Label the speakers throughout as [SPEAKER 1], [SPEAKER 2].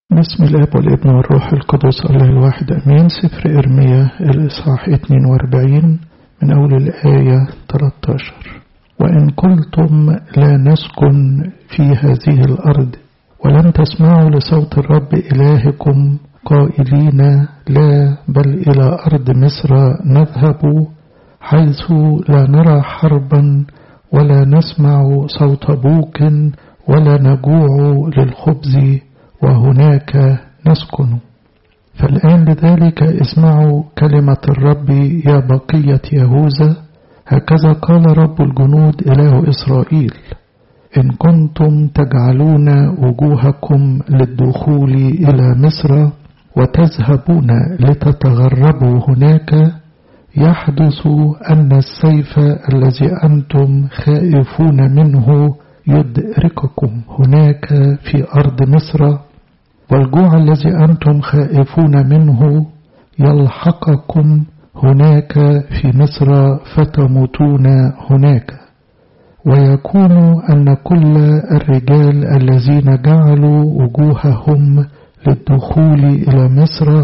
[SPEAKER 1] بسم الاب والابن والروح القدس الله الواحد امين سفر ارميا الاصحاح 42 من اول الايه 13 وان قلتم لا نسكن في هذه الارض ولم تسمعوا لصوت الرب الهكم قائلين لا بل الى ارض مصر نذهب حيث لا نرى حربا ولا نسمع صوت بوك ولا نجوع للخبز وهناك نسكن فالآن لذلك اسمعوا كلمة الرب يا بقية يهوذا هكذا قال رب الجنود إله إسرائيل إن كنتم تجعلون وجوهكم للدخول إلى مصر وتذهبون لتتغربوا هناك يحدث أن السيف الذي أنتم خائفون منه يدرككم هناك في أرض مصر والجوع الذي أنتم خائفون منه يلحقكم هناك في مصر فتموتون هناك ويكون أن كل الرجال الذين جعلوا وجوههم للدخول إلى مصر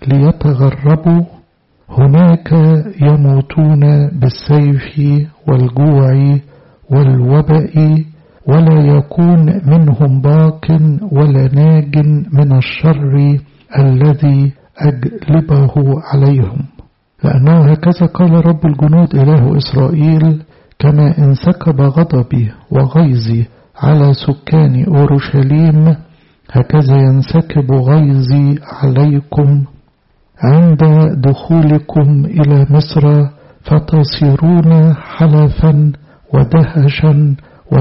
[SPEAKER 1] ليتغربوا هناك يموتون بالسيف والجوع والوباء ولا يكون منهم باق ولا ناج من الشر الذي أجلبه عليهم لأنه هكذا قال رب الجنود إله إسرائيل كما انسكب غضبي وغيظي على سكان أورشليم هكذا ينسكب غيظي عليكم عند دخولكم إلى مصر فتصيرون حلفا ودهشا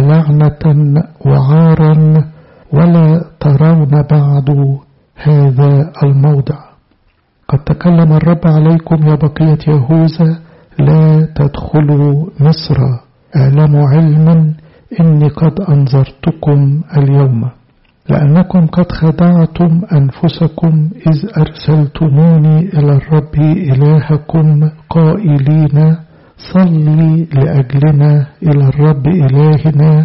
[SPEAKER 1] ولعنة وعارا ولا ترون بعد هذا الموضع قد تكلم الرب عليكم يا بقية يهوذا لا تدخلوا مصر اعلموا علما إني قد أنذرتكم اليوم لأنكم قد خدعتم أنفسكم إذ أرسلتموني إلى الرب إلهكم قائلين صلي لأجلنا إلى الرب إلهنا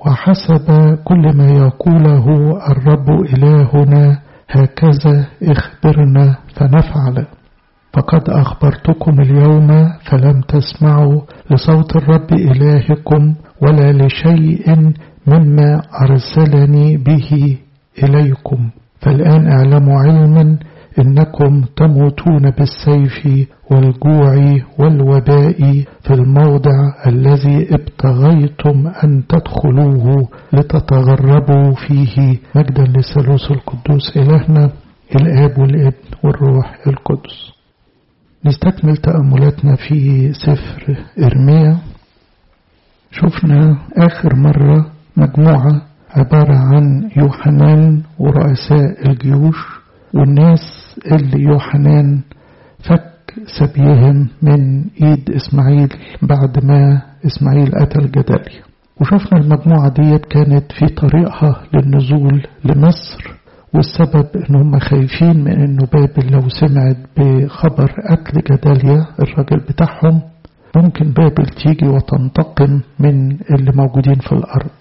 [SPEAKER 1] وحسب كل ما يقوله الرب إلهنا هكذا اخبرنا فنفعل فقد أخبرتكم اليوم فلم تسمعوا لصوت الرب إلهكم ولا لشيء مما أرسلني به إليكم فالآن اعلموا علما إنكم تموتون بالسيف والجوع والوباء في الموضع الذي ابتغيتم أن تدخلوه لتتغربوا فيه مجدا للثالوث القدوس إلهنا الآب والابن والروح القدس نستكمل تأملاتنا في سفر إرميا شفنا آخر مرة مجموعة عبارة عن يوحنان ورؤساء الجيوش والناس اللي يوحنان فك سبيهم من ايد اسماعيل بعد ما اسماعيل قتل جداليا وشفنا المجموعة ديت كانت في طريقها للنزول لمصر والسبب ان هم خايفين من انه بابل لو سمعت بخبر قتل جداليا الراجل بتاعهم ممكن بابل تيجي وتنتقم من اللي موجودين في الارض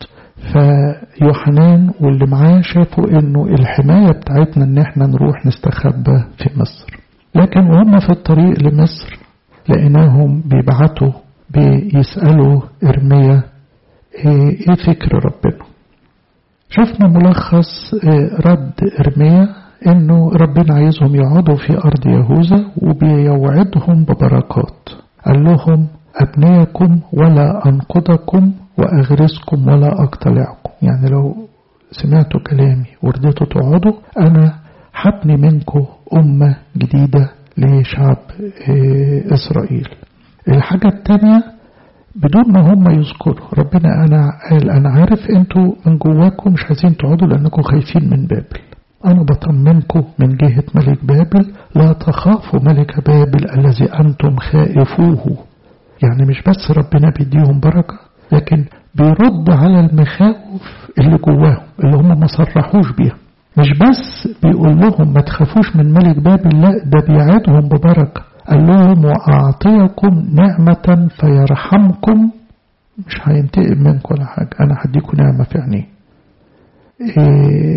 [SPEAKER 1] فيوحنان واللي معاه شافوا انه الحماية بتاعتنا ان احنا نروح نستخبى في مصر لكن وهم في الطريق لمصر لقيناهم بيبعتوا بيسألوا إرميا ايه فكر ربنا شفنا ملخص رد إرميا انه ربنا عايزهم يقعدوا في أرض يهوذا وبيوعدهم ببركات قال لهم أبنيكم ولا أنقضكم وأغرسكم ولا أقتلعكم يعني لو سمعتوا كلامي ورديتوا تقعدوا أنا حبني منكم أمة جديدة لشعب إسرائيل الحاجة التانية بدون ما هم يذكروا ربنا أنا قال أنا عارف أنتوا من جواكم مش عايزين تقعدوا لأنكم خايفين من بابل أنا بطمنكم من جهة ملك بابل لا تخافوا ملك بابل الذي أنتم خائفوه يعني مش بس ربنا بيديهم بركة لكن بيرد على المخاوف اللي جواهم اللي هم ما صرحوش بيها مش بس بيقول لهم ما تخافوش من ملك بابل لا ده بيعدهم ببركة قال لهم وأعطيكم نعمة فيرحمكم مش هينتقم منكم ولا حاجة أنا هديكم نعمة في عينيه إيه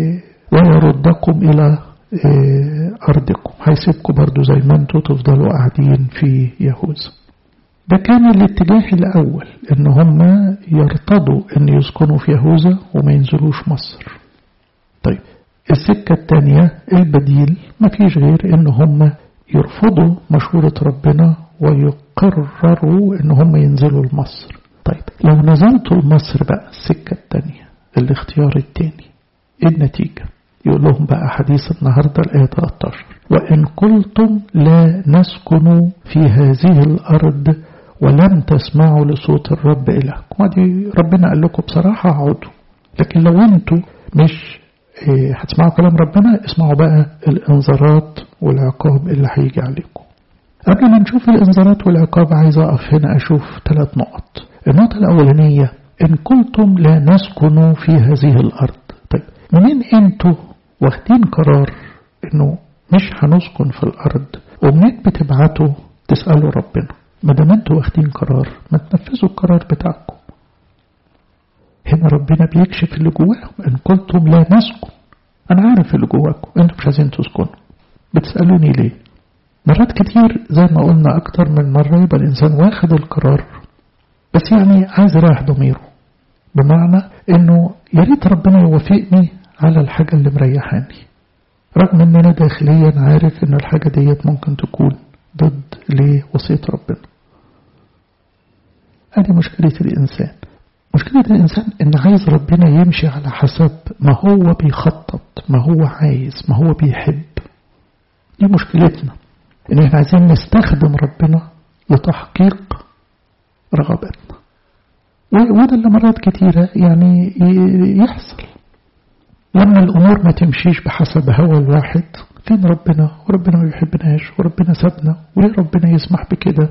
[SPEAKER 1] ويردكم إلى أرضكم هيسيبكم برضو زي ما انتوا تفضلوا قاعدين في يهوذا ده كان الاتجاه الأول إن هم يرتضوا إن يسكنوا في يهوذا وما ينزلوش مصر طيب السكة الثانية البديل ما فيش غير إن هم يرفضوا مشورة ربنا ويقرروا إن هم ينزلوا لمصر طيب لو نزلتوا لمصر بقى السكة الثانية الاختيار الثاني ايه النتيجة يقول لهم بقى حديث النهاردة الآية 13 وإن قلتم لا نسكن في هذه الأرض ولم تسمعوا لصوت الرب إلهكم ودي ربنا قال لكم بصراحة اقعدوا لكن لو انتوا مش إيه هتسمعوا كلام ربنا اسمعوا بقى الانذارات والعقاب اللي هيجي عليكم قبل ما نشوف الانذارات والعقاب عايز اقف هنا اشوف ثلاث نقط النقطة الأولانية إن كنتم لا نسكن في هذه الأرض طيب منين انتوا واخدين قرار انه مش هنسكن في الأرض ومنين بتبعتوا تسألوا ربنا ما دام انتوا واخدين قرار ما تنفذوا القرار بتاعكم هنا ربنا بيكشف اللي جواهم إن قلتم لا نسكن أنا عارف اللي جواكم أنتم مش عايزين تسكنوا بتسألوني ليه مرات كتير زي ما قلنا أكتر من مرة يبقى الإنسان واخد القرار بس يعني عايز يريح ضميره بمعنى إنه يا ريت ربنا يوافقني على الحاجة اللي مريحاني رغم إن أنا داخليا عارف إن الحاجة ديت ممكن تكون ضد لوصية ربنا هذه مشكلة الإنسان مشكلة الإنسان إن عايز ربنا يمشي على حسب ما هو بيخطط ما هو عايز ما هو بيحب دي مشكلتنا إن إحنا عايزين نستخدم ربنا لتحقيق رغباتنا وده اللي مرات كتيرة يعني يحصل لما الأمور ما تمشيش بحسب هوى الواحد فين ربنا وربنا ما بيحبناش وربنا سابنا وليه ربنا يسمح بكده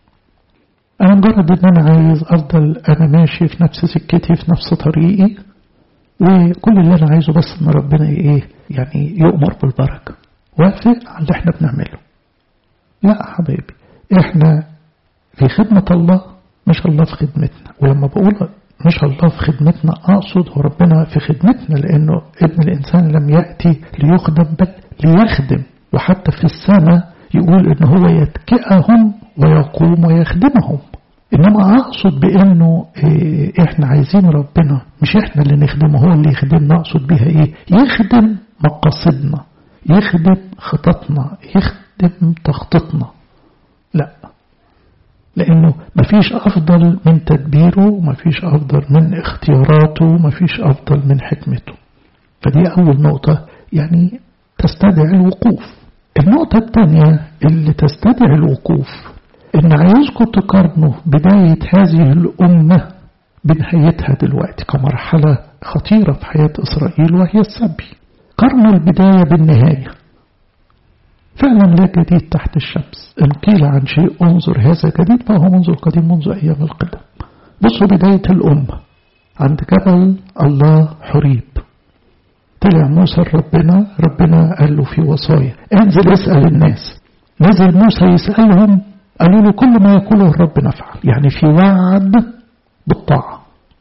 [SPEAKER 1] أنا مجرد إن أنا عايز أفضل أنا ماشي في نفس سكتي في نفس طريقي وكل اللي أنا عايزه بس إن ربنا إيه يعني يؤمر بالبركة وافق على اللي إحنا بنعمله لا حبايبي إحنا في خدمة الله مش الله في خدمتنا ولما بقول مش الله في خدمتنا أقصد هو ربنا في خدمتنا لأنه ابن الإنسان لم يأتي ليخدم بل ليخدم وحتى في السماء يقول إن هو يتكئهم ويقوم ويخدمهم إنما أقصد بأنه إيه إحنا عايزين ربنا مش إحنا اللي نخدمه هو اللي يخدمنا أقصد بها إيه يخدم مقاصدنا يخدم خططنا يخدم تخطيطنا لا لأنه مفيش أفضل من تدبيره مفيش أفضل من اختياراته مفيش أفضل من حكمته فدي أول نقطة يعني تستدعي الوقوف النقطة الثانية اللي تستدعي الوقوف إن عايزكم تقارنوا بداية هذه الأمة بنهايتها دلوقتي كمرحلة خطيرة في حياة إسرائيل وهي السبي قارنوا البداية بالنهاية فعلا لا جديد تحت الشمس إن قيل عن شيء انظر هذا جديد فهو منذ القديم منذ أيام القدم بصوا بداية الأمة عند جبل الله حريب طلع موسى ربنا ربنا قال له في وصايا انزل اسأل الناس نزل موسى يسألهم قالوا له كل ما يقوله الرب نفعل يعني في وعد بالطاعة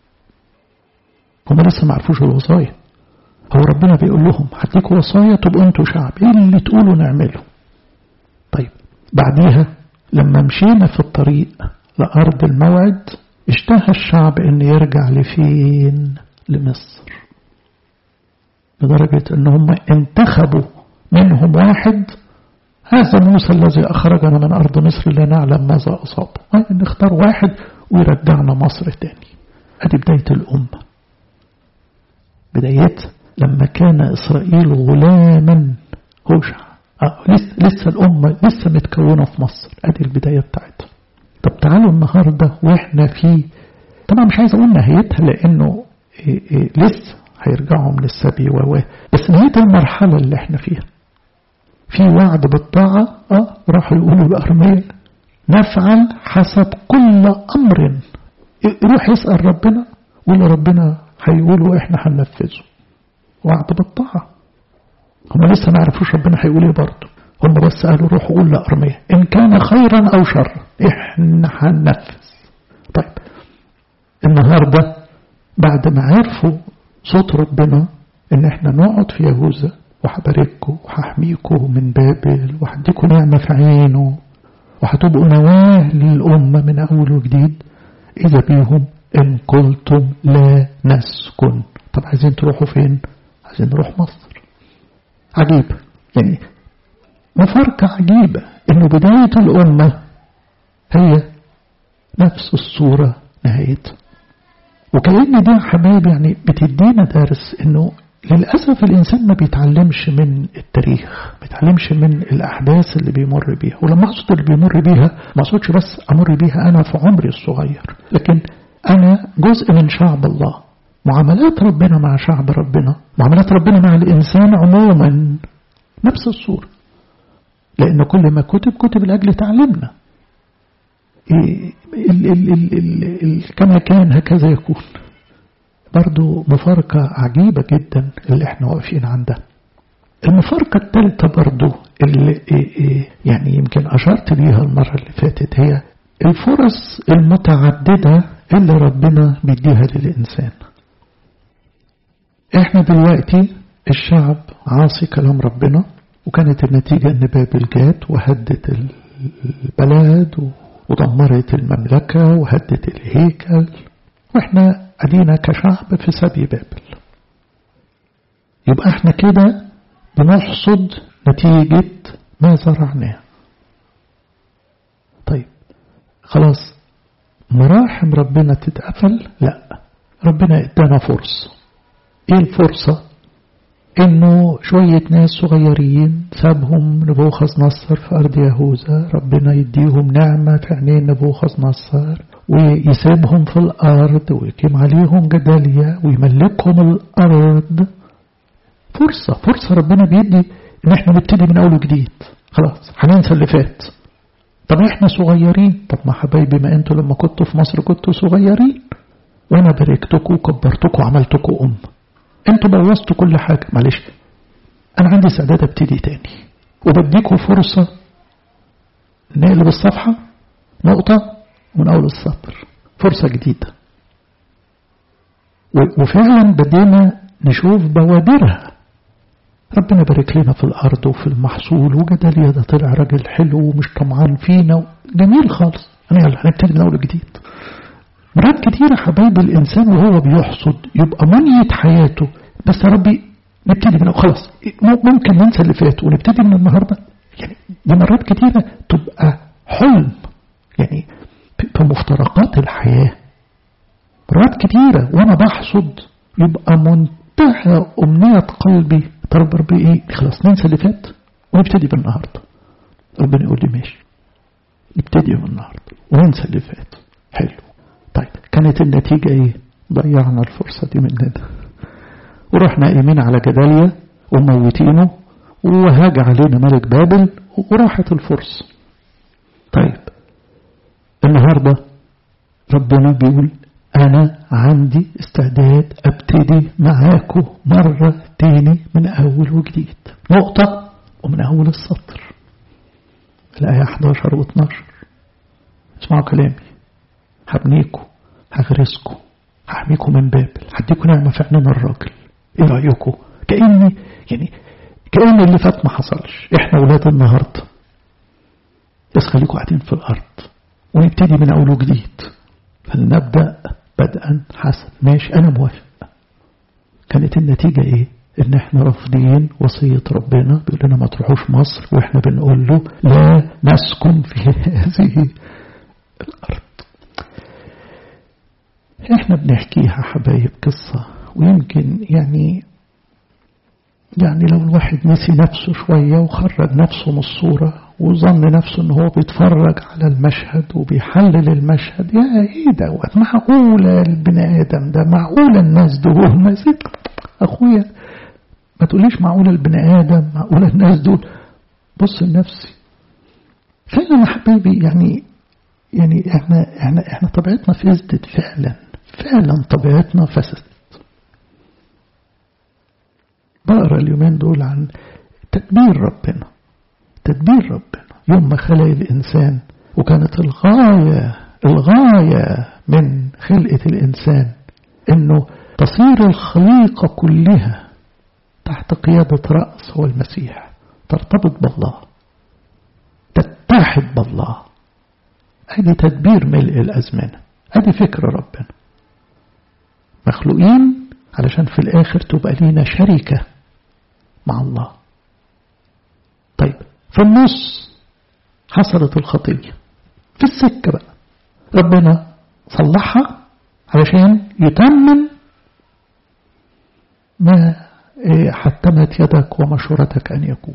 [SPEAKER 1] هم لسه ما عرفوش الوصايا هو ربنا بيقول لهم هديكوا وصايا تبقوا انتوا شعب ايه اللي تقولوا نعمله طيب بعديها لما مشينا في الطريق لأرض الموعد اشتهى الشعب ان يرجع لفين لمصر لدرجة ان هم انتخبوا منهم واحد هذا موسى الذي أخرجنا من أرض مصر لا نعلم ماذا أصاب نختار واحد ويرجعنا مصر تاني أدي بداية الأمة بداية لما كان إسرائيل غلاما هوشع آه لسه, لسه الأمة لسه متكونة في مصر أدي البداية بتاعتها طب تعالوا النهاردة وإحنا في طبعا مش عايز أقول نهايتها لأنه إيه إيه لسه هيرجعوا من السبي و بس نهاية المرحلة اللي احنا فيها في وعد بالطاعة اه راحوا يقولوا الأرمية نفعل حسب كل أمر روح يسأل ربنا واللي ربنا هيقوله احنا هننفذه وعد بالطاعة هم لسه ما عرفوش ربنا هيقول ايه برضه هم بس قالوا روحوا قول لأرمية إن كان خيرا أو شر احنا هننفذ طيب النهاردة بعد ما عرفوا صوت ربنا ان احنا نقعد في يهوذا وهبارككم وهحميكم من بابل وهديكم نعمة في عينه وهتبقوا نواه للأمة من أول وجديد إذا بيهم إن قلتم لا نسكن طب عايزين تروحوا فين؟ عايزين نروح مصر عجيب يعني مفارقة عجيبة إنه بداية الأمة هي نفس الصورة نهايتها وكأن دي يا حبايب يعني بتدينا درس إنه للأسف الإنسان ما بيتعلمش من التاريخ ما بيتعلمش من الأحداث اللي بيمر بيها ولما أقصد اللي بيمر بيها ما أقصدش بس أمر بيها أنا في عمري الصغير لكن أنا جزء من شعب الله معاملات ربنا مع شعب ربنا معاملات ربنا مع الإنسان عموما نفس الصورة لأن كل ما كتب كتب لأجل تعلمنا ال ال ال ال ال كما كان هكذا يكون برضو مفارقة عجيبة جدا اللي احنا واقفين عندها المفارقة الثالثة برضو اللي يعني يمكن أشرت ليها المرة اللي فاتت هي الفرص المتعددة اللي ربنا بيديها للإنسان احنا دلوقتي الشعب عاصي كلام ربنا وكانت النتيجة ان بابل جات وهدت البلد ودمرت المملكة وهدت الهيكل واحنا أدينا كشعب في سبي بابل يبقى احنا كده بنحصد نتيجة ما زرعناه طيب خلاص مراحم ربنا تتقفل لا ربنا ادانا فرصة ايه الفرصة انه شوية ناس صغيرين سابهم نبوخذ نصر في ارض يهوذا ربنا يديهم نعمة في عينين نبوخذ نصر ويسيبهم في الارض ويقيم عليهم جدالية ويملكهم الارض فرصة فرصة ربنا بيدي ان احنا نبتدي من اول وجديد خلاص هننسى اللي فات طب احنا صغيرين طب ما حبايبي ما انتوا لما كنتوا في مصر كنتوا صغيرين وانا باركتكم وكبرتكم وعملتكم ام انتوا بوظتوا كل حاجة معلش انا عندي استعداد ابتدي تاني وبديكم فرصة نقلب الصفحة نقطة من اول السطر فرصة جديدة وفعلا بدينا نشوف بوادرها ربنا بارك لنا في الأرض وفي المحصول وجداليا ده طلع راجل حلو ومش طمعان فينا جميل خالص أنا يلا هنبتدي من أول جديد مرات كتيرة حبايب الإنسان وهو بيحصد يبقى منية حياته بس يا ربي نبتدي من خلاص ممكن ننسى اللي فات ونبتدي من النهاردة يعني دي مرات كتيرة تبقى حلم يعني في مفترقات الحياة مرات كتيرة وأنا بحصد يبقى منتهى أمنية قلبي طب ربي إيه خلاص ننسى اللي فات ونبتدي بالنهاردة ربنا يقول لي ماشي نبتدي بالنهاردة وننسى اللي فات حلو طيب كانت النتيجة ايه ضيعنا الفرصة دي مننا ورحنا قايمين على جداليا وموتينه وهاج علينا ملك بابل وراحت الفرصة طيب النهاردة ربنا بيقول أنا عندي استعداد أبتدي معاكم مرة تاني من أول وجديد نقطة ومن أول السطر الآية 11 و 12 اسمعوا كلامي هبنيكم هغرسكم هحميكم من بابل هديكم نعمة في عينين الراجل ايه رأيكم كأني يعني كأن اللي فات ما حصلش احنا ولاد النهاردة بس خليكم قاعدين في الأرض ونبتدي من أول وجديد فلنبدأ بدءا حسن ماشي أنا موافق كانت النتيجة إيه إن إحنا رافضين وصية ربنا بيقول لنا ما تروحوش مصر وإحنا بنقول له لا نسكن في هذه الأرض إحنا بنحكيها حبايب قصة ويمكن يعني يعني لو الواحد نسي نفسه شوية وخرج نفسه من الصورة وظن نفسه ان هو بيتفرج على المشهد وبيحلل المشهد يا ايه دوت معقولة البني ادم ده معقولة الناس دول ما اخويا ما تقوليش معقولة البني ادم معقولة الناس دول بص لنفسي فعلا يا حبيبي يعني يعني احنا احنا احنا طبيعتنا فسدت فعلا فعلا طبيعتنا فسدت بقرا اليومين دول عن تدبير ربنا تدبير ربنا يوم ما خلق الإنسان وكانت الغاية الغاية من خلقة الإنسان إنه تصير الخليقة كلها تحت قيادة رأس هو المسيح ترتبط بالله تتحد بالله ادي تدبير ملء الأزمنة ادي فكر ربنا مخلوقين علشان في الآخر تبقى لينا شركة مع الله طيب في النص حصلت الخطية في السكة بقى ربنا صلحها علشان يتمم ما حتمت يدك ومشورتك أن يكون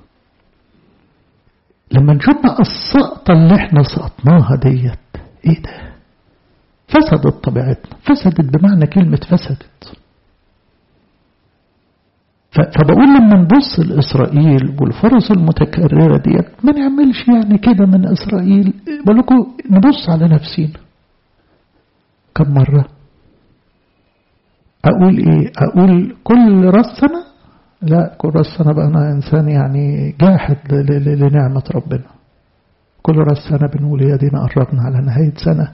[SPEAKER 1] لما نشوف بقى السقطة اللي احنا سقطناها ديت ايه ده فسدت طبيعتنا فسدت بمعنى كلمة فسدت فبقول لما نبص لإسرائيل والفرص المتكررة ديت ما نعملش يعني كده من إسرائيل بقول لكم نبص على نفسينا كم مرة أقول إيه أقول كل راس سنة لا كل راس سنة بقى أنا إنسان يعني جاحد لنعمة ربنا كل راس سنة بنقول يا دينا قربنا على نهاية سنة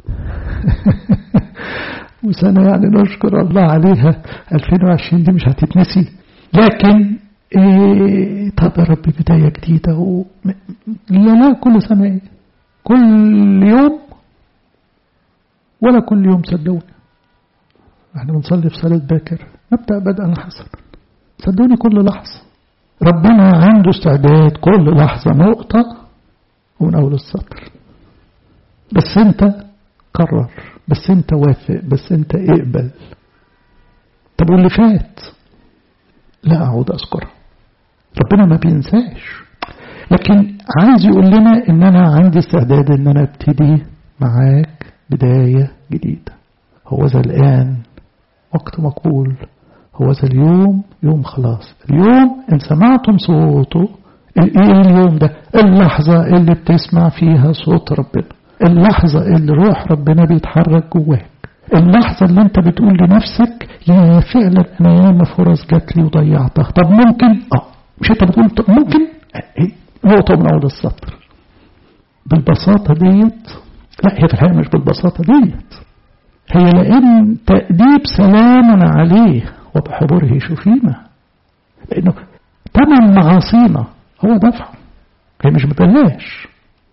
[SPEAKER 1] وسنة يعني نشكر الله عليها 2020 دي مش هتتنسي لكن إيه طب يا رب بداية جديدة و... لا لا كل سنة إيه كل يوم ولا كل يوم صدقوني احنا بنصلي في صلاة باكر نبدأ بدءا حسنا صدقوني كل لحظة ربنا عنده استعداد كل لحظة نقطة ومن أول السطر بس أنت قرر بس أنت وافق بس أنت اقبل طب واللي فات لا أعود أذكره ربنا ما بينساش لكن عايز يقول لنا ان انا عندي استعداد ان انا ابتدي معاك بداية جديدة هو ذا الآن وقت مقول هو ذا اليوم يوم خلاص اليوم ان سمعتم صوته ايه اليوم ده اللحظة اللي بتسمع فيها صوت ربنا اللحظة اللي روح ربنا بيتحرك جواك اللحظة اللي انت بتقول لنفسك يا فعلا انا ياما فرص جات لي وضيعتها طب ممكن اه مش انت بتقول طب ممكن نقطة من أول السطر بالبساطة ديت لا هي في الحقيقة مش بالبساطة ديت هي لأن تأديب سلام عليه وبحضوره شفيمة لأنه تمن معاصينا هو دفع هي مش ببلاش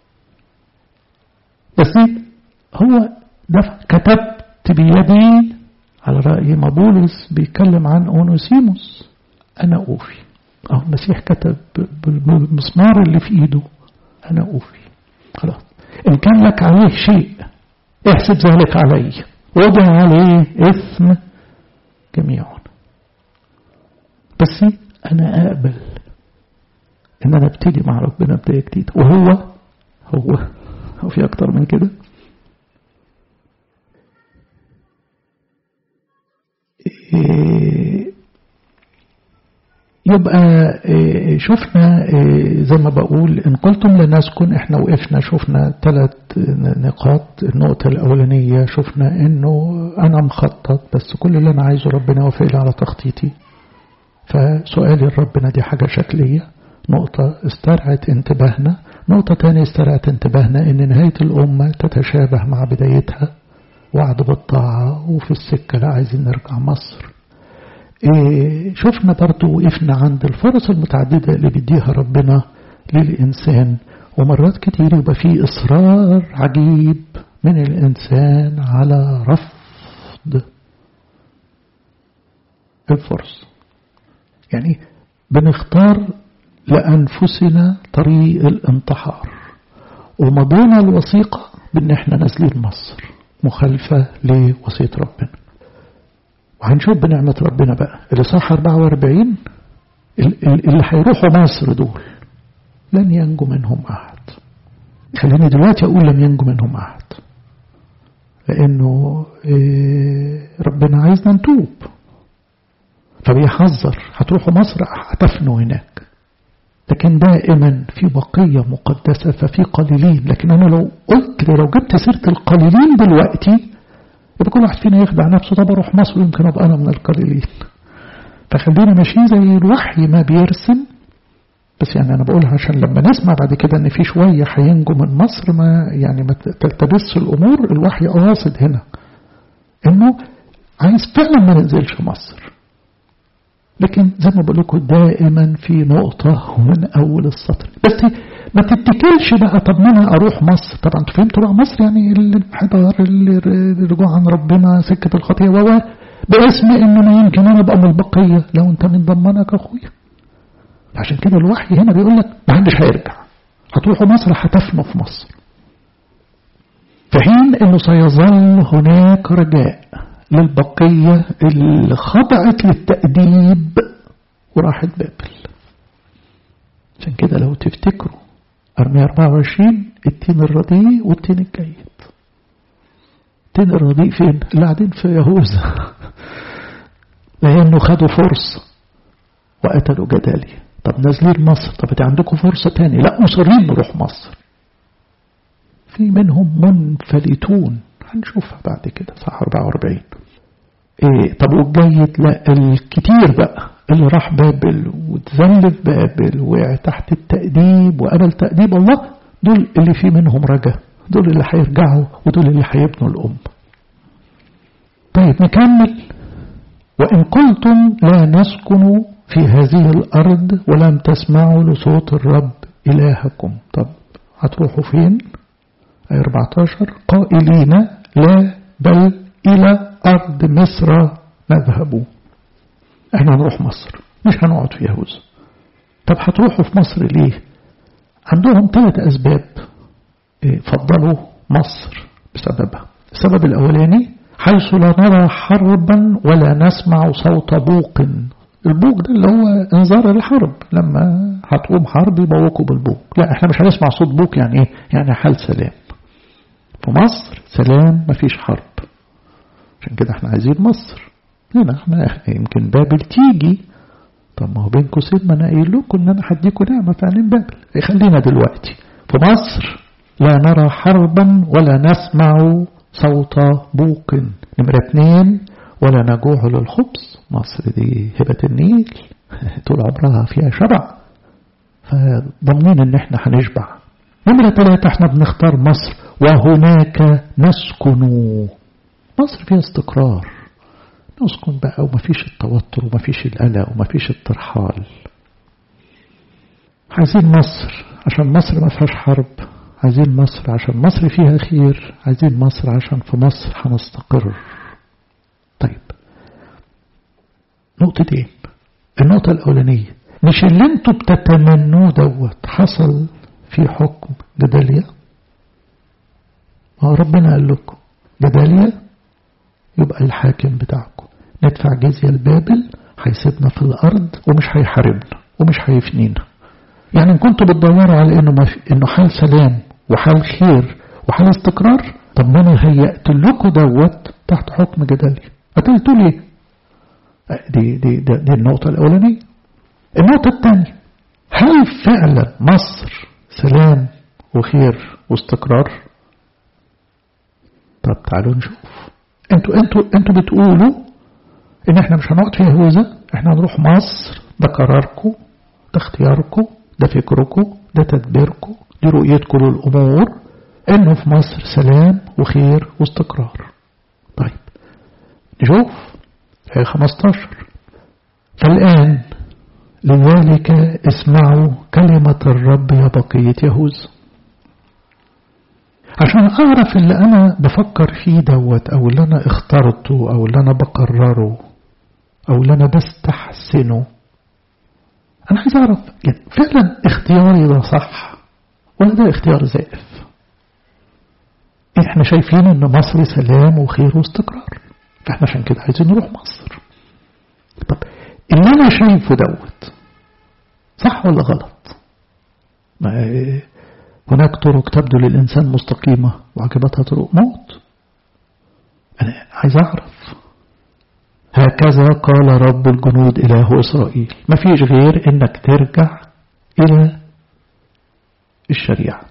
[SPEAKER 1] بس هو دفع كتبت بيدي على رأي ما بولس بيتكلم عن أونوسيموس أنا أوفي أو المسيح كتب بالمسمار اللي في إيده أنا أوفي خلاص إن كان لك عليه شيء احسب ذلك علي وضع عليه إثم جميعا بس أنا أقبل إن أنا ابتدي مع ربنا بداية جديدة وهو هو هو في أكتر من كده إيه يبقى شفنا زي ما بقول إن قلتم لنسكن احنا وقفنا شفنا ثلاث نقاط النقطة الأولانية شفنا إنه أنا مخطط بس كل اللي أنا عايزه ربنا يوافق لي على تخطيطي فسؤالي لربنا دي حاجة شكلية نقطة استرعت انتباهنا نقطة تانية استرعت انتباهنا إن نهاية الأمة تتشابه مع بدايتها وعد بالطاعة وفي السكة لا عايزين نرجع مصر إيه شفنا برضو وقفنا عند الفرص المتعددة اللي بيديها ربنا للإنسان ومرات كتير يبقى فيه إصرار عجيب من الإنسان على رفض الفرص يعني بنختار لأنفسنا طريق الانتحار ومضينا الوثيقة بأن احنا نازلين مصر مخالفة لوصية ربنا وهنشوف بنعمة ربنا بقى اللي صح 44 اللي هيروحوا مصر دول لن ينجو منهم أحد خليني دلوقتي أقول لم ينجو منهم أحد لأنه ربنا عايزنا نتوب فبيحذر هتروحوا مصر هتفنوا هناك لكن دائما في بقية مقدسة ففي قليلين لكن أنا لو قلت لو جبت سيرة القليلين دلوقتي يبقى كل واحد فينا يخدع نفسه طب اروح مصر يمكن ابقى انا من القليلين فخلينا ماشيين زي الوحي ما بيرسم بس يعني انا بقولها عشان لما نسمع بعد كده ان في شويه هينجوا من مصر ما يعني ما تلتبس الامور الوحي قاصد هنا انه عايز فعلا ما ننزلش مصر لكن زي ما بقول لكم دائما في نقطة ومن أول السطر بس ما تتكلش بقى طب ما انا اروح مصر طبعا انتوا فهمتوا بقى مصر يعني الانحدار الرجوع عن ربنا سكة الخطية و باسم ان ما يمكن انا ابقى من البقية لو انت من ضمنك اخويا عشان كده الوحي هنا بيقول لك ما حدش هيرجع هتروحوا مصر هتفنوا في مصر في حين انه سيظل هناك رجاء للبقية اللي خضعت للتأديب وراحت بابل عشان كده لو تفتكروا أرمية 24 التين الرديء والتين الجيد التين الرديء فين؟ اللي قاعدين في يهوذا لأنه خدوا فرصة وقتلوا جدالي طب نازلين مصر طب انت عندكم فرصة تاني لا مصرين نروح مصر في منهم منفلتون هنشوفها بعد كده صح 44 إيه طب والجيد لا الكتير بقى اللي راح بابل وتذل في بابل وقع تحت التأديب وقبل تأديب الله دول اللي في منهم رجا دول اللي هيرجعوا ودول اللي هيبنوا الأم طيب نكمل وإن قلتم لا نسكن في هذه الأرض ولم تسمعوا لصوت الرب إلهكم طب هتروحوا فين 14 قائلين لا بل إلى أرض مصر نذهب احنا هنروح مصر مش هنقعد في يهوذا طب هتروحوا في مصر ليه عندهم ثلاث أسباب فضلوا مصر بسببها السبب الأولاني حيث لا نرى حربا ولا نسمع صوت بوق البوق ده اللي هو انذار الحرب لما هتقوم حرب يبوقوا بالبوق لا احنا مش هنسمع صوت بوق يعني ايه يعني حال سلام في مصر سلام مفيش حرب عشان كده احنا عايزين مصر هنا احنا يمكن بابل تيجي طب ما هو بين قوسين ما انا قايل لكم ان انا هديكم نعمه في عينين بابل خلينا دلوقتي في مصر لا نرى حربا ولا نسمع صوت بوق نمرة اتنين ولا نجوع للخبز مصر دي هبة النيل طول عمرها فيها شبع فضمنين ان احنا هنشبع نمرة ثلاثة احنا بنختار مصر وهناك نسكن مصر فيها استقرار نسكن بقى ومفيش التوتر ومفيش القلق ومفيش الترحال عايزين مصر عشان مصر ما فيهاش حرب عايزين مصر عشان مصر فيها خير عايزين مصر عشان في مصر هنستقر طيب نقطتين النقطة الأولانية مش اللي انتوا بتتمنوه دوت حصل في حكم جداليا ما ربنا قال لكم جداليا يبقى الحاكم بتاعكم ندفع جزية لبابل هيسيبنا في الأرض ومش هيحاربنا ومش هيفنينا يعني إن كنتوا بتدوروا على إنه, في إنه حال سلام وحال خير وحال استقرار طب ما أنا هيأت لكم دوت تحت حكم جدالي قتلتوا ليه؟ دي, دي, دي, دي النقطة الأولانية النقطة الثانية هل فعلا مصر سلام وخير واستقرار؟ طب تعالوا نشوف انتوا انتوا انتوا بتقولوا ان احنا مش هنقعد في يهوذا احنا هنروح مصر ده قراركم ده اختياركم ده فكركم ده تدبيركم دي رؤيتكم للامور انه في مصر سلام وخير واستقرار طيب نشوف هي 15 فالآن لذلك اسمعوا كلمة الرب يا بقية يهوذا عشان أعرف اللي أنا بفكر فيه دوت أو اللي أنا اخترته أو اللي أنا بقرره أو اللي أنا بستحسنه أنا عايز أعرف يعني فعلا اختياري ده صح ولا ده اختيار زائف احنا شايفين ان مصر سلام وخير واستقرار فاحنا عشان كده عايزين نروح مصر طب اللي انا شايفه دوت صح ولا غلط ما هناك طرق تبدو للإنسان مستقيمة وعاقبتها طرق موت أنا عايز أعرف هكذا قال رب الجنود إله إسرائيل ما فيش غير إنك ترجع إلى الشريعة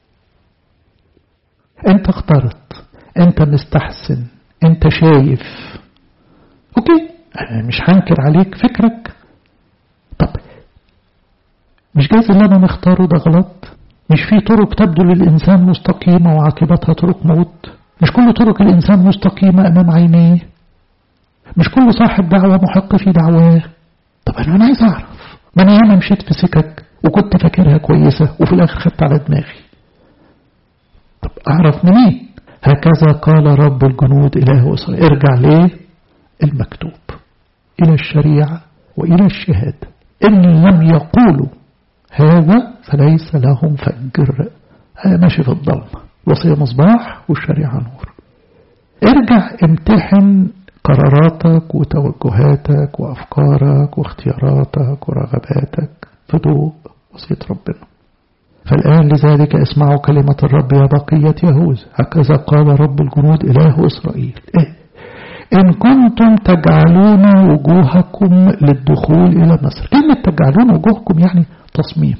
[SPEAKER 1] أنت اخترت أنت مستحسن أنت شايف أوكي أنا مش هنكر عليك فكرك طب مش جايز اللي أنا مختاره ده غلط مش في طرق تبدو للإنسان مستقيمة وعاقبتها طرق موت مش كل طرق الإنسان مستقيمة أمام عينيه مش كل صاحب دعوة محق في دعواه طب أنا عايز أعرف ما أنا ياما مشيت في سكك وكنت فاكرها كويسة وفي الآخر خدت على دماغي طب أعرف منين هكذا قال رب الجنود إله إسرائيل ارجع ليه المكتوب إلى الشريعة وإلى الشهادة إن لم يقولوا هذا فليس لهم فجر أنا ماشي في الظلمة وصية مصباح والشريعة نور ارجع امتحن قراراتك وتوجهاتك وأفكارك واختياراتك ورغباتك في ضوء وصية ربنا فالآن لذلك اسمعوا كلمة الرب يا بقية يهوذا هكذا قال رب الجنود إله إسرائيل إيه؟ إن كنتم تجعلون وجوهكم للدخول إلى مصر كلمة تجعلون وجوهكم يعني تصميم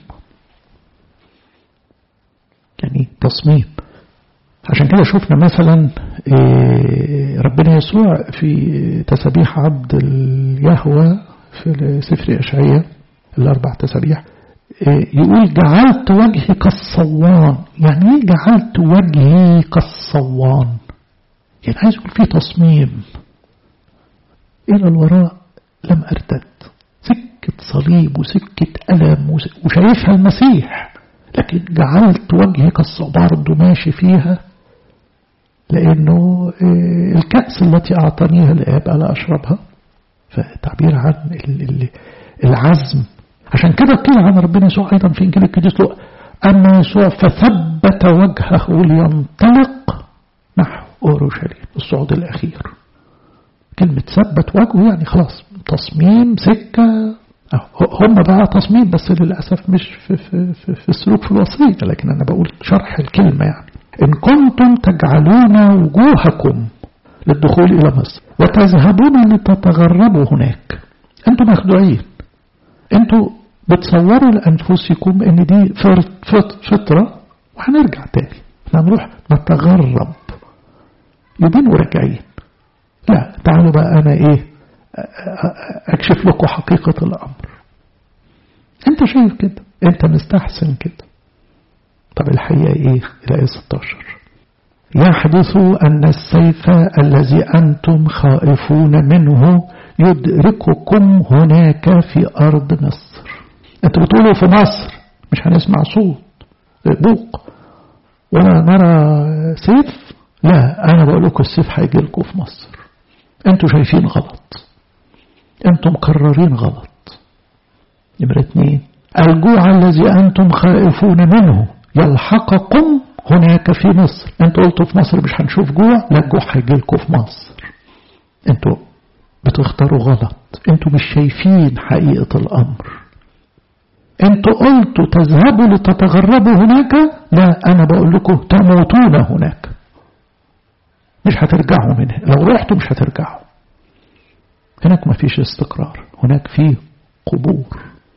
[SPEAKER 1] يعني تصميم عشان كده شفنا مثلا ربنا يسوع في تسابيح عبد اليهوى في سفر أشعية الأربع تسابيح يقول جعلت وجهي كالصوان يعني ايه جعلت وجهي كالصوان يعني عايز يقول في تصميم إلى الوراء لم أرتد سكة صليب وسكة ألم وشايفها المسيح لكن جعلت وجهي كالصوان برضه ماشي فيها لأنه الكأس التي أعطانيها الآب ألا أشربها فتعبير عن العزم عشان كده قيل عن ربنا يسوع أيضا في إنجيل القديس لوقا أما يسوع فثبت وجهه لينطلق نحو أورشليم الصعود الأخير كلمة ثبت وجهه يعني خلاص تصميم سكة هم بقى تصميم بس للأسف مش في, في, في, في السلوك في الوصية لكن أنا بقول شرح الكلمة يعني إن كنتم تجعلون وجوهكم للدخول إلى مصر وتذهبون لتتغربوا هناك أنتم مخدوعين أنتم بتصوروا لأنفسكم إن دي فطرة وهنرجع تاني احنا هنروح نتغرب يومين وراجعين لا تعالوا بقى أنا إيه أكشف لكم حقيقة الأمر أنت شايف كده أنت مستحسن كده طب الحقيقة إيه الآية 16 يحدث أن السيف الذي أنتم خائفون منه يدرككم هناك في أرض مصر أنتوا بتقولوا في مصر مش هنسمع صوت بوق ولا نرى سيف لا أنا بقول لكم السيف هيجي لكم في مصر أنتوا شايفين غلط أنتم مقررين غلط نمرة اتنين الجوع الذي أنتم خائفون منه يلحقكم هناك في مصر انتوا قلتوا في مصر مش هنشوف جوع لا الجوع هيجي لكم في مصر انتوا بتختاروا غلط انتوا مش شايفين حقيقة الأمر انتوا قلتوا تذهبوا لتتغربوا هناك لا أنا بقول لكم تموتون هناك مش هترجعوا منها لو رحتوا مش هترجعوا هناك ما فيش استقرار هناك فيه قبور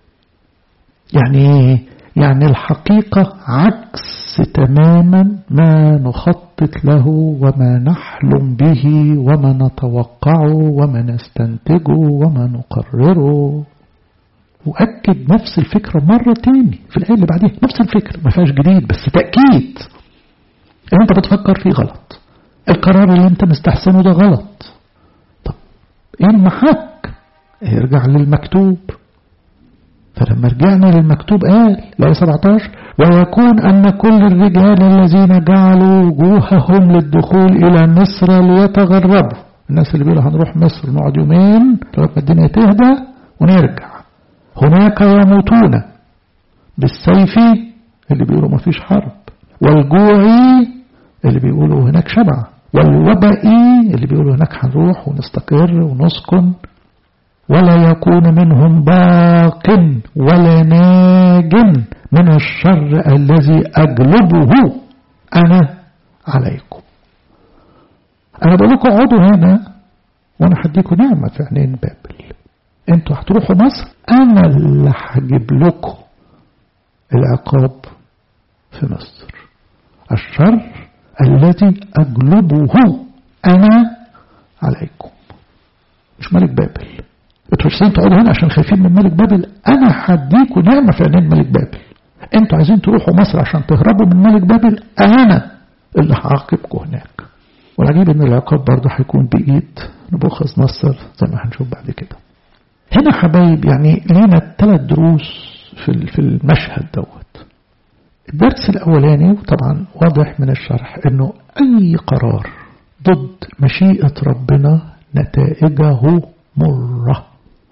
[SPEAKER 1] يعني يعني الحقيقة عكس تماما ما نخطط له وما نحلم به وما نتوقعه وما نستنتجه وما نقرره وأكد نفس الفكرة مرة تاني في الآية اللي بعديها نفس الفكرة ما فيهاش جديد بس تأكيد ان انت بتفكر فيه غلط القرار اللي انت مستحسنه ده غلط طب ايه المحك ارجع للمكتوب فلما رجعنا للمكتوب قال لا 17 ويكون أن كل الرجال الذين جعلوا وجوههم للدخول إلى مصر ليتغربوا الناس اللي بيقولوا هنروح مصر نقعد يومين لغاية ما الدنيا تهدى ونرجع هناك يموتون بالسيف اللي بيقولوا ما فيش حرب والجوع اللي بيقولوا هناك شبع والوباء اللي بيقولوا هناك هنروح ونستقر ونسكن ولا يكون منهم باق ولا ناج من الشر الذي أجلبه أنا عليكم أنا بقول لكم اقعدوا هنا وأنا هديكم نعمة في عينين بابل أنتوا هتروحوا مصر أنا اللي هجيب لكم العقاب في مصر الشر الذي أجلبه أنا عليكم مش ملك بابل انتوا مش تقعدوا هنا عشان خايفين من ملك بابل انا هديكوا نعمه في عينين ملك بابل انتوا عايزين تروحوا مصر عشان تهربوا من ملك بابل انا اللي هعاقبكم هناك والعجيب ان العقاب برضه هيكون بايد نبوخذ نصر زي ما هنشوف بعد كده هنا حبايب يعني لينا ثلاث دروس في في المشهد دوت الدرس الأولاني وطبعا واضح من الشرح أنه أي قرار ضد مشيئة ربنا نتائجه مرة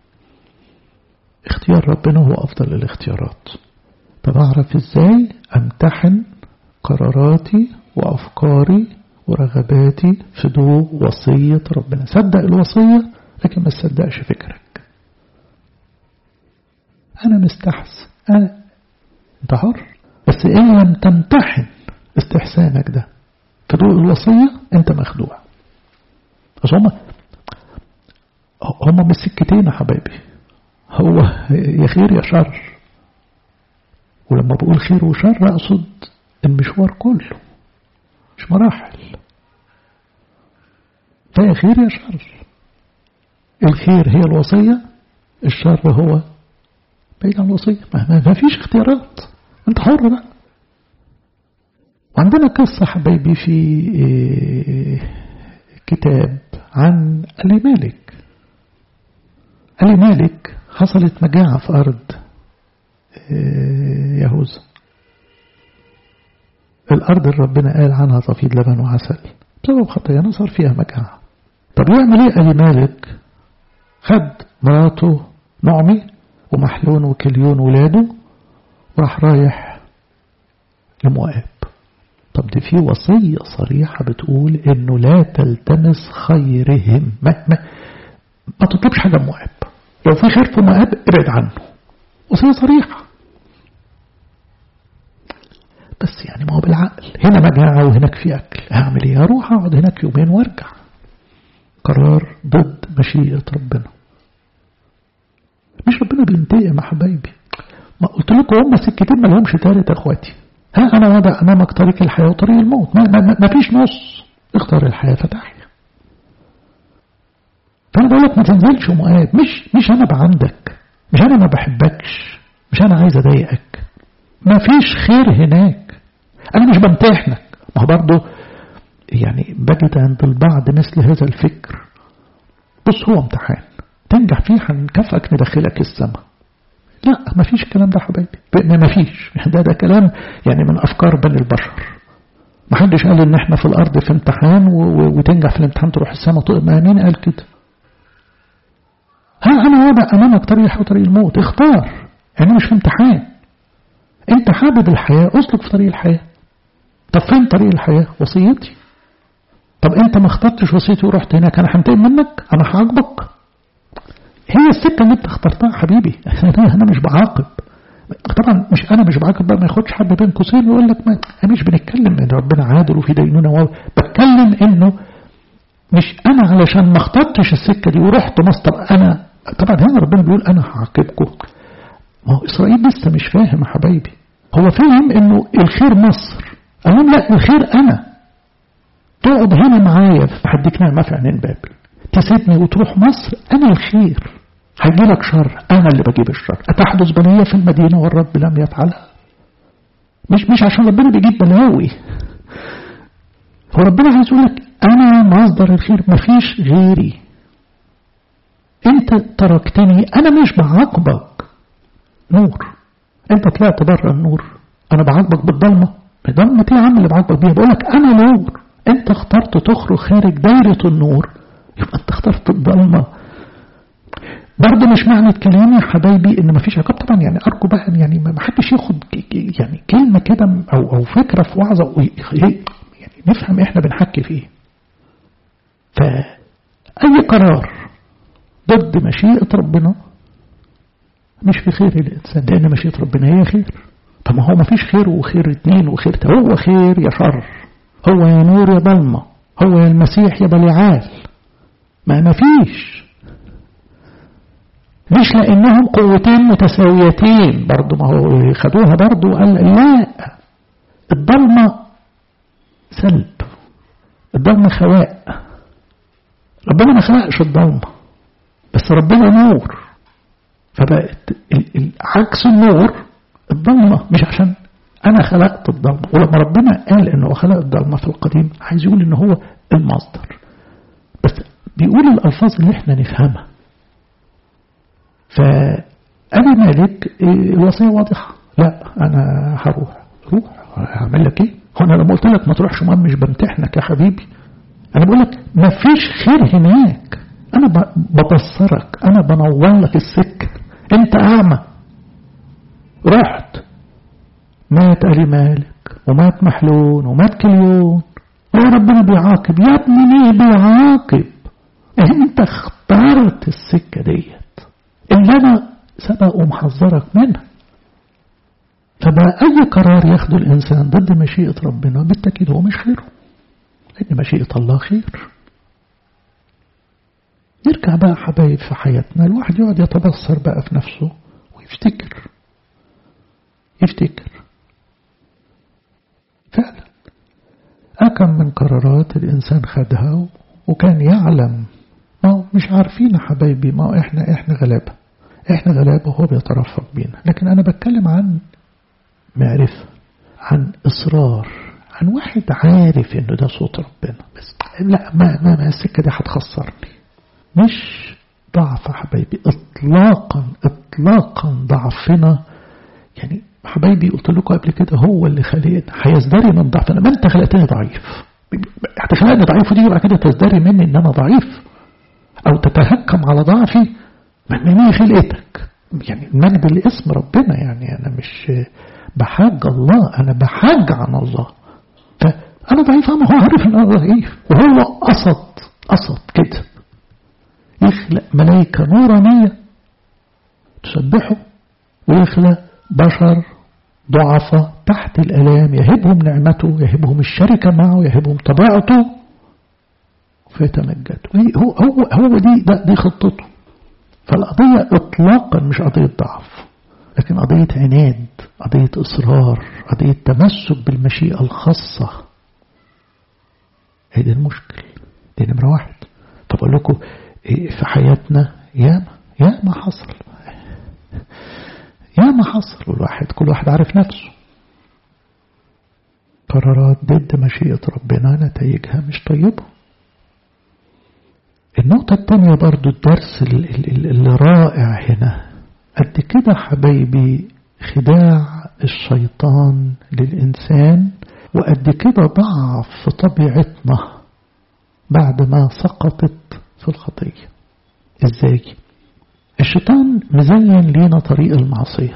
[SPEAKER 1] اختيار ربنا هو أفضل الاختيارات طب أعرف إزاي أمتحن قراراتي وأفكاري ورغباتي في ضوء وصية ربنا صدق الوصية لكن ما تصدقش فكرك أنا مستحسن أنا أنت حر بس إن لم تمتحن استحسانك ده في ضوء الوصية أنت مخدوع بس هما هما بالسكتين يا حبايبي هو يا خير يا شر ولما بقول خير وشر أقصد المشوار كله مش مراحل فيا خير يا شر الخير هي الوصية الشر هو بعيد عن الوصية ما فيش اختيارات انت حر بقى وعندنا قصة حبايبي في كتاب عن ألي مالك ألي مالك حصلت مجاعة في أرض يهوذا الأرض اللي ربنا قال عنها تفيض لبن وعسل بسبب خطايانا صار فيها مجاعة طب يعمل ايه ألي مالك خد مراته نعمي ومحلون وكليون ولاده وراح رايح لمؤاب طب دي في وصية صريحة بتقول انه لا تلتمس خيرهم ما, ما, ما تطلبش حاجة مؤاب لو في خير في مؤاب ابعد عنه وصية صريحة بس يعني ما هو بالعقل هنا مجاعة وهناك في أكل هعمل ايه اروح اقعد هناك يومين وارجع قرار ضد مشيئة ربنا مش ربنا بينتقم يا حبايبي ما قلت لكم هم سكتين ما لهمش تالت يا اخواتي ها انا وضع امامك طريق الحياة وطريق الموت ما, ما, ما فيش نص اختار الحياة فتحيا فانا بقول لك ما تنزلش مؤاب مش مش انا بعندك مش انا ما بحبكش مش انا عايز اضايقك ما فيش خير هناك انا مش بمتحنك ما هو برضه يعني بجد عند البعض مثل هذا الفكر بص هو امتحان تنجح فيه هنكافئك ندخلك السماء لا ما فيش الكلام ده حبايبي ما فيش ده ده كلام يعني من أفكار بني البشر ما حدش قال ان احنا في الارض في امتحان وتنجح في الامتحان تروح السماء ما مين قال كده ها انا وضع امامك طريق الحياة وطريق الموت اختار يعني مش في امتحان انت حابب الحياة اسلك في طريق الحياة طب فين طريق الحياة وصيتي طب انت ما اخترتش وصيتي ورحت هناك انا هنتقم منك انا هعاقبك هي السكة اللي انت اخترتها حبيبي انا مش بعاقب طبعا مش انا مش بعاقب بقى ما ياخدش حد بين قوسين ويقول لك ما انا مش بنتكلم ان ربنا عادل وفي دينونه بتكلم انه مش انا علشان ما اخترتش السكة دي ورحت مصر انا طبعا هنا ربنا بيقول انا هعاقبكم ما هو اسرائيل لسه مش فاهم يا حبايبي هو فاهم انه الخير مصر قال لهم لا الخير انا تقعد هنا معايا هديك نعمة في عينين بابل تسيبني وتروح مصر انا الخير هيجي لك شر انا اللي بجيب الشر اتحدث بلية في المدينة والرب لم يفعلها مش مش عشان ربنا بيجيب بلاوي هو ربنا عايز يقول لك انا مصدر الخير مفيش غيري انت تركتني انا مش بعاقبك نور انت طلعت بره النور انا بعاقبك بالضلمه ضلمه ايه يا عم اللي بعاقبك بيها بقول لك انا نور انت اخترت تخرج خارج دايره النور يبقى انت اخترت الضلمه برضه مش معنى كلامي يا حبايبي ان مفيش عقاب طبعا يعني ارجو بقى يعني ما حدش ياخد يعني كلمه كده او او فكره في وعظه يعني نفهم احنا بنحكي فيه فاي قرار ضد مشيئه ربنا مش في خير الانسان لان مشيئه ربنا هي خير طب ما هو مفيش خير وخير اتنين وخير هو خير يا شر هو يا نور يا ضلمه هو يا المسيح يا بليعال ما مفيش مش لأنهم قوتين متساويتين برضو ما هو خدوها برضو قال لا الضلمة سلب الضلمة خواء ربنا ما خلقش الضلمة بس ربنا نور فبقت عكس النور الضلمة مش عشان أنا خلقت الضلمة ولما ربنا قال إنه خلق الضلمة في القديم عايز يقول إن هو المصدر بس بيقول الألفاظ اللي احنا نفهمها فأبي مالك الوصية واضحة لا أنا هروح روح هعمل لك إيه هو أنا لما قلت لك ما تروحش مهم مش بمتحنك يا حبيبي أنا بقول لك ما فيش خير هناك أنا ببصرك أنا بنور لك السكة أنت أعمى رحت مات أبي مالك ومات محلول ومات كليون يا ربنا بيعاقب يا ابني ليه بيعاقب انت اخترت السكة ديت اللي انا سبق ومحذرك منها فبقى اي قرار ياخده الانسان ضد مشيئة ربنا بالتأكيد هو مش خيره لان مشيئة الله خير يرجع بقى حبايب في حياتنا الواحد يقعد يتبصر بقى في نفسه ويفتكر يفتكر فعلا أكم من قرارات الإنسان خدها وكان يعلم ما مش عارفين حبايبي ما إحنا إحنا غلابة إحنا غلابة وهو بيترفق بينا لكن أنا بتكلم عن معرفة عن إصرار عن واحد عارف إنه ده صوت ربنا بس لا ما ما, ما السكة دي هتخسرني مش ضعف حبايبي إطلاقا إطلاقا ضعفنا يعني حبايبي قلت لكم قبل كده هو اللي خلقنا هيزدري من ضعفنا ما انت خلقتني ضعيف هتخلقني ضعيف ودي بعد كده تزدري مني ان انا ضعيف او تتهكم على ضعفي من مين خلقتك يعني المجد لاسم ربنا يعني انا مش بحاج الله انا بحاج عن الله فانا ضعيف انا هو عارف ان انا ضعيف وهو قصد قصد كده يخلق ملائكه نورانيه تسبحه ويخلق بشر ضعفاء تحت الألام يهبهم نعمته يهبهم الشركة معه يهبهم طبيعته فيتمجدوا هو, هو, هو دي, ده دي خطته فالقضية إطلاقا مش قضية ضعف لكن قضية عناد قضية إصرار قضية تمسك بالمشيئة الخاصة هي دي المشكل دي نمرة واحد طب أقول لكم في حياتنا ياما ياما حصل يا ما حصل والواحد كل واحد عارف نفسه قرارات ضد مشيئة ربنا نتائجها مش طيبة النقطة الثانية برضو الدرس اللي رائع هنا قد كده حبايبي خداع الشيطان للإنسان وقد كده ضعف في طبيعتنا بعد ما سقطت في الخطية ازاي الشيطان مزين لينا طريق المعصية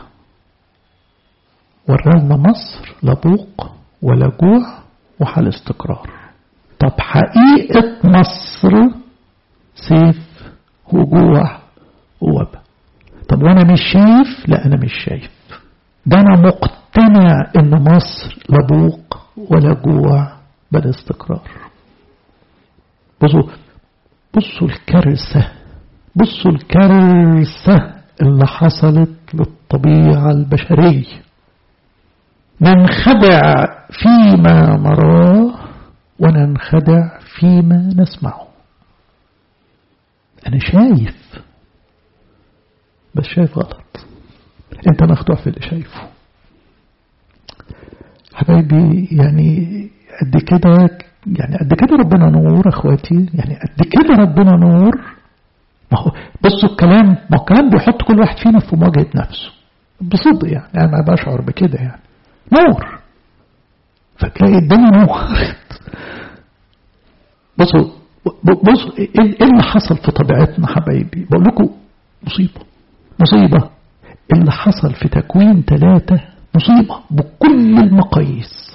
[SPEAKER 1] ورانا مصر لا بوق ولا جوع وحال استقرار طب حقيقة مصر سيف وجوع ووبا طب وانا مش شايف لا انا مش شايف ده انا مقتنع ان مصر لا بوق ولا جوع بل استقرار بصوا بصوا الكارثة بصوا الكارثة اللي حصلت للطبيعة البشرية ننخدع فيما نراه وننخدع فيما نسمعه أنا شايف بس شايف غلط أنت مخدوع في اللي شايفه حبايبي يعني قد كده يعني قد كده ربنا نور اخواتي يعني قد كده ربنا نور ما هو بصوا الكلام ما هو الكلام بيحط كل واحد فينا في مواجهة نفسه بصدق يعني انا ما بشعر بكده يعني نور فتلاقي الدنيا نورت بصوا بصوا ايه اللي حصل في طبيعتنا حبايبي بقول لكم مصيبة مصيبة اللي حصل في تكوين ثلاثة مصيبة بكل المقاييس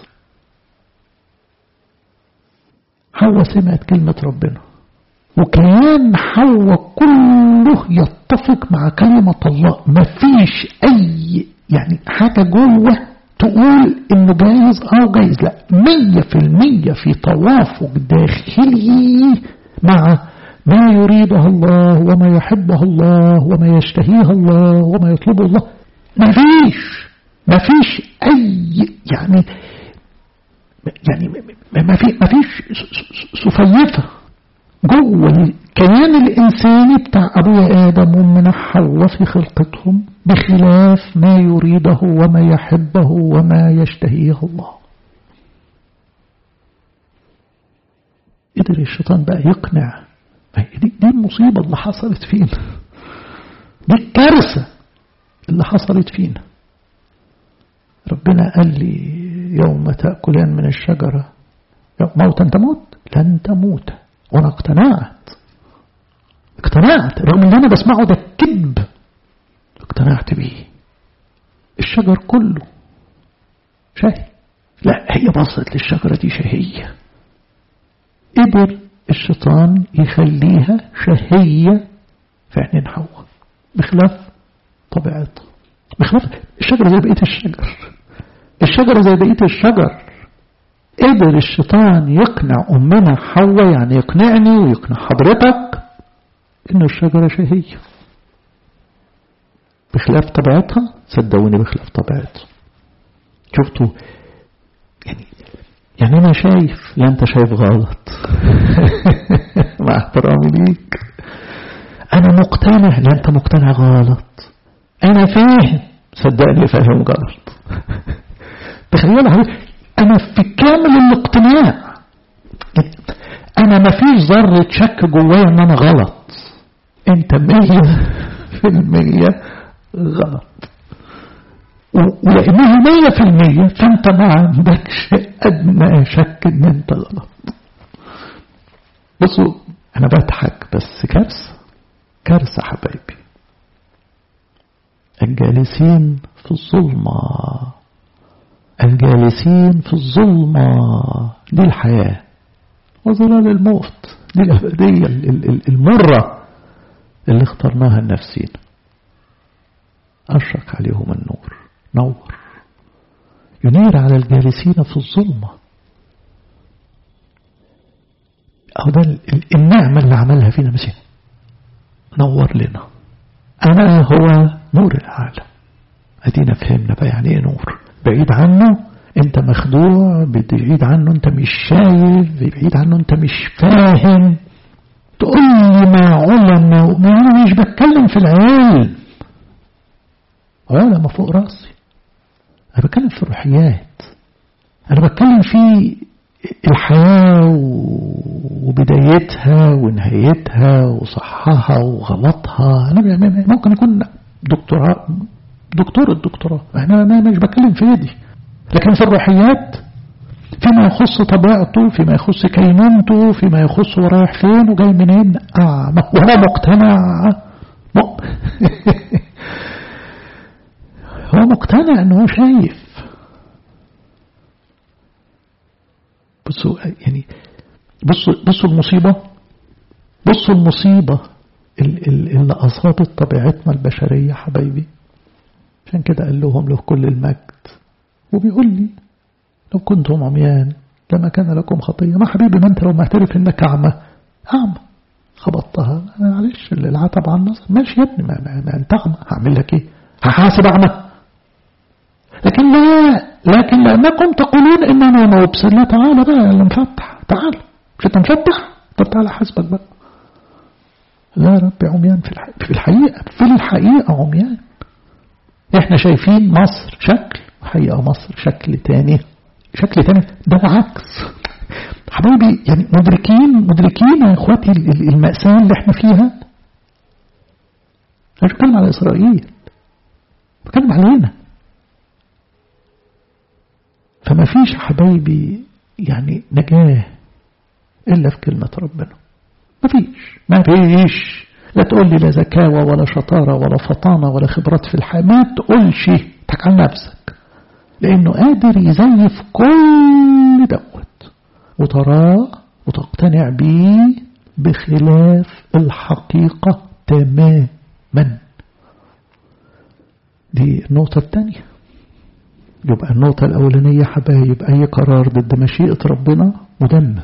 [SPEAKER 1] حواء سمعت كلمة ربنا وكيان حواء كله يتفق مع كلمة الله ما فيش أي يعني حاجة جوه تقول إنه جايز أو جايز لا مية في المية في توافق داخلي مع ما يريده الله وما يحبه الله وما يشتهيه الله وما يطلبه الله ما فيش ما فيش أي يعني يعني ما في ما فيش سفيفة جوه الكيان الإنساني بتاع أبويا آدم ومن حواء في خلقتهم بخلاف ما يريده وما يحبه وما يشتهيه الله قدر الشيطان بقى يقنع دي, دي المصيبة اللي حصلت فينا دي الكارثة اللي حصلت فينا ربنا قال لي يوم تأكلان من الشجرة موتا تموت لن تموت وانا اقتنعت اقتنعت رغم اللي انا بسمعه ده كذب اقتنعت بيه الشجر كله شهي لا هي بصت للشجرة دي شهية قدر الشيطان يخليها شهية في عينين حواء بخلاف طبيعتها بخلاف الشجرة زي بقية الشجر الشجرة زي بقية الشجر قدر الشيطان يقنع أمنا حواء يعني يقنعني ويقنع حضرتك إن الشجرة شهية بخلاف طبيعتها صدقوني بخلاف طبيعتها شفتوا يعني يعني أنا شايف لا أنت شايف غلط مع احترامي ليك أنا مقتنع لا أنت مقتنع غلط أنا فاهم صدقني فاهم غلط تخيل أنا في كامل الاقتناع أنا ما فيش ذرة شك جوايا أن أنا غلط أنت مية في المية غلط ولأنه مية في المية فأنت ما عندكش أدنى شك أن أنت غلط بصوا أنا بضحك بس كارثة كارثة حبايبي الجالسين في الظلمة الجالسين في الظلمة دي الحياة وظلال الموت دي الأبدية المرة اللي اخترناها لنفسينا أشرق عليهم النور نور ينير على الجالسين في الظلمة أو ده النعمة اللي عملها فينا مسيح نور لنا أنا هو نور العالم أدينا فهمنا بقى يعني إيه نور بعيد عنه أنت مخدوع بعيد عنه أنت مش شايف بعيد عنه أنت مش فاهم تقول لي ما علماء ما أنا مش بتكلم في العلم علماء فوق راسي أنا بتكلم في الروحيات أنا بتكلم في الحياة وبدايتها ونهايتها وصحها وغلطها أنا ممكن أكون دكتوراه دكتور الدكتوراه احنا أنا مش بتكلم في يدي لكن في الروحيات فيما يخص طبيعته فيما يخص كينونته فيما يخص هو رايح فين وجاي منين أعمى وأنا مقتنع هو مقتنع انه هو شايف بصوا يعني بصوا بصوا المصيبة بصوا المصيبة اللي أصابت طبيعتنا البشرية حبايبي عشان كده قال لهم له كل المجد وبيقول لي لو كنتم عميان لما كان لكم خطية ما حبيبي ما انت لو معترف انك أعمى أعمى خبطتها معلش العتب عن النظر ماشي يا ابني ما, ما, ما انت أعمى هعمل لك ايه هحاسب أعمى لكن لا لكن لأنكم تقولون إننا مبصر لا تعالى بقى اللي مفتح تعال مش انت مفتح طب تعالى حاسبك بقى لا ربي عميان في الحقيقة في الحقيقة في الحقيقة عميان احنا شايفين مصر شكل حقيقة مصر شكل تاني شكل تاني ده العكس حبايبي يعني مدركين مدركين يا اخواتي المأساة اللي احنا فيها مش بتكلم على إسرائيل بتكلم علينا فما فيش حبايبي يعني نجاة إلا في كلمة ربنا ما فيش ما فيش لا تقول لي لا زكاوة ولا شطارة ولا فطانة ولا خبرات في الحياة ما تقولش تك عن نفسك لأنه قادر يزيف كل دوت وتراه وتقتنع بيه بخلاف الحقيقة تماما دي النقطة الثانية يبقى النقطة الأولانية حبايب أي قرار ضد مشيئة ربنا مدمر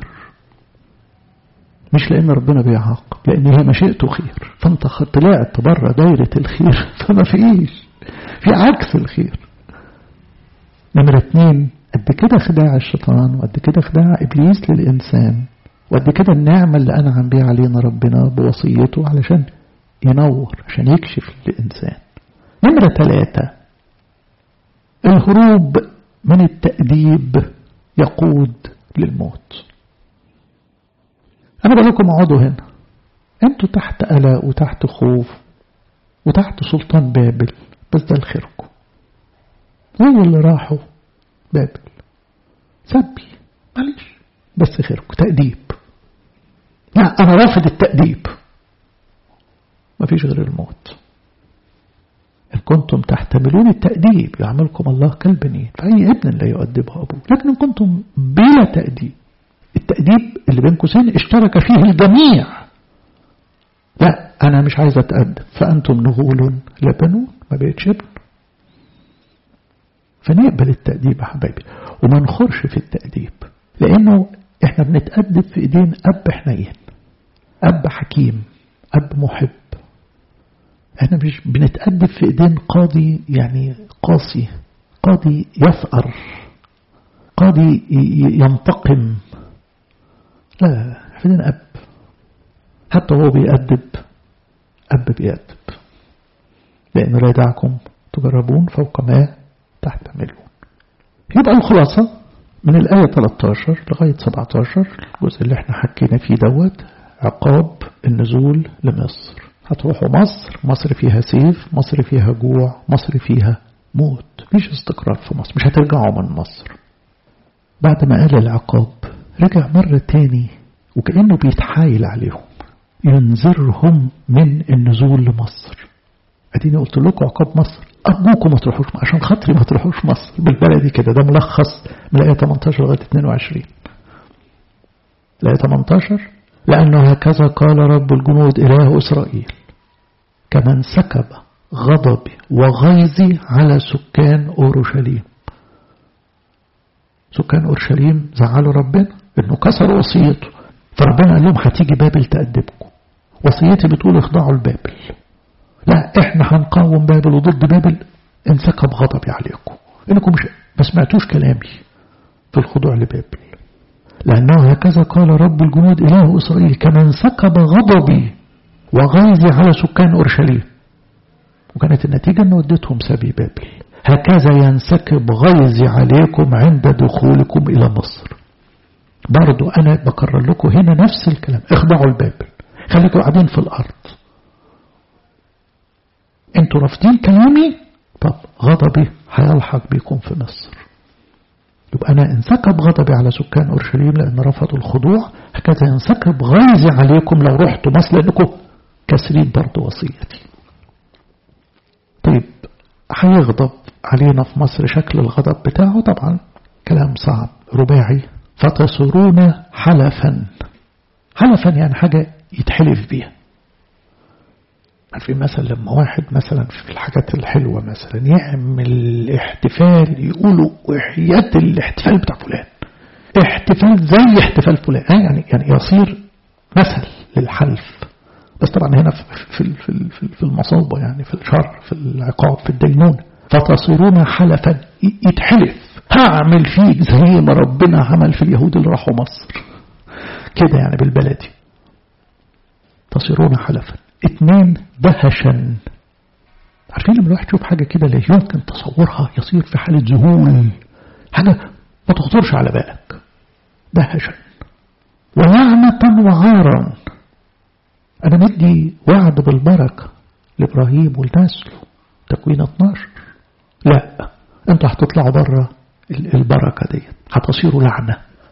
[SPEAKER 1] مش لأن ربنا بيعاقب لأن هي مشيئته خير فأنت طلعت بره دايرة الخير فما فيش في عكس الخير نمرة اتنين قد كده خداع الشيطان وقد كده خداع إبليس للإنسان وقد كده النعمة اللي أنعم بيها علينا ربنا بوصيته علشان ينور عشان يكشف للإنسان نمرة ثلاثة الهروب من التأديب يقود للموت أنا بقول لكم اقعدوا هنا أنتوا تحت قلق وتحت خوف وتحت سلطان بابل بس ده لخيركم زي اللي راحوا بابل سبي معلش بس خيركم تأديب لا أنا رافض التأديب مفيش غير الموت إن كنتم تحتملون التأديب يعملكم الله كالبنين فأي ابن لا يؤدبه أبوه لكن إن كنتم بلا تأديب التأديب اللي بين قوسين اشترك فيه الجميع لا أنا مش عايز أتأدب فأنتم نغول لبنون ما بقتش ابن فنقبل التأديب يا حبايبي وما نخرش في التأديب لأنه احنا بنتأدب في ايدين أب حنين أب حكيم أب محب احنا مش بنتأدب في ايدين قاضي يعني قاسي قاضي يثأر قاضي ينتقم لا في ايدين أب حتى هو بيأدب أب بيأدب لأن لا يدعكم تجربون فوق ما تحتملون يبقى الخلاصة من الآية 13 لغاية 17 الجزء اللي احنا حكينا فيه دوت عقاب النزول لمصر هتروحوا مصر مصر فيها سيف مصر فيها جوع مصر فيها موت مفيش استقرار في مصر مش هترجعوا من مصر بعد ما قال العقاب رجع مرة تاني وكأنه بيتحايل عليهم ينذرهم من النزول لمصر اديني قلت لكم عقاب مصر ارجوكم ما تروحوش عشان خاطري ما تروحوش مصر بالبلدي كده ده ملخص من الايه 18 لغايه 22 الايه 18 لانه هكذا قال رب الجنود اله اسرائيل كمن سكب غضبي وغيظي على سكان اورشليم سكان اورشليم زعلوا ربنا انه كسروا وصيته فربنا قال لهم هتيجي بابل تأدبكم وصيتي بتقول اخضعوا لبابل لا احنا هنقاوم بابل وضد بابل انسكب غضبي عليكم انكم مش ما سمعتوش كلامي في الخضوع لبابل لأنه هكذا قال رب الجنود إله إسرائيل كما انسكب غضبي وغيظي على سكان أورشليم وكانت النتيجة أن وديتهم سبي بابل هكذا ينسكب غيظي عليكم عند دخولكم إلى مصر برضو أنا بكرر لكم هنا نفس الكلام اخضعوا لبابل خليكم قاعدين في الأرض انتوا رافضين كلامي طب غضبي هيلحق بيكم في مصر يبقى أنا انسكب غضبي على سكان أورشليم لأن رفضوا الخضوع هكذا ينسكب غيظي عليكم لو رحتوا مصر لأنكم كسرين برضو وصيتي طيب هيغضب علينا في مصر شكل الغضب بتاعه طبعا كلام صعب رباعي فتصرون حلفا حلفا يعني حاجة يتحلف بيها عارفين مثلا لما واحد مثلا في الحاجات الحلوة مثلا يعمل احتفال يقولوا وحياة الاحتفال بتاع فلان احتفال زي احتفال فلان يعني يعني يصير مثل للحلف بس طبعا هنا في في في في المصابة يعني في الشر في العقاب في الدينون فتصيرون حلفا يتحلف هعمل فيك زي ما ربنا عمل في اليهود اللي راحوا مصر كده يعني بالبلدي تصيرون حلفا اثنين دهشا عارفين لما الواحد يشوف حاجة كده لا يمكن تصورها يصير في حالة ذهول حاجة ما تخطرش على بالك دهشا ولعنة وعارا أنا مدي وعد بالبركة لإبراهيم ولنسله تكوين 12 لا انتوا هتطلعوا بره البركة ديت هتصيروا لعنة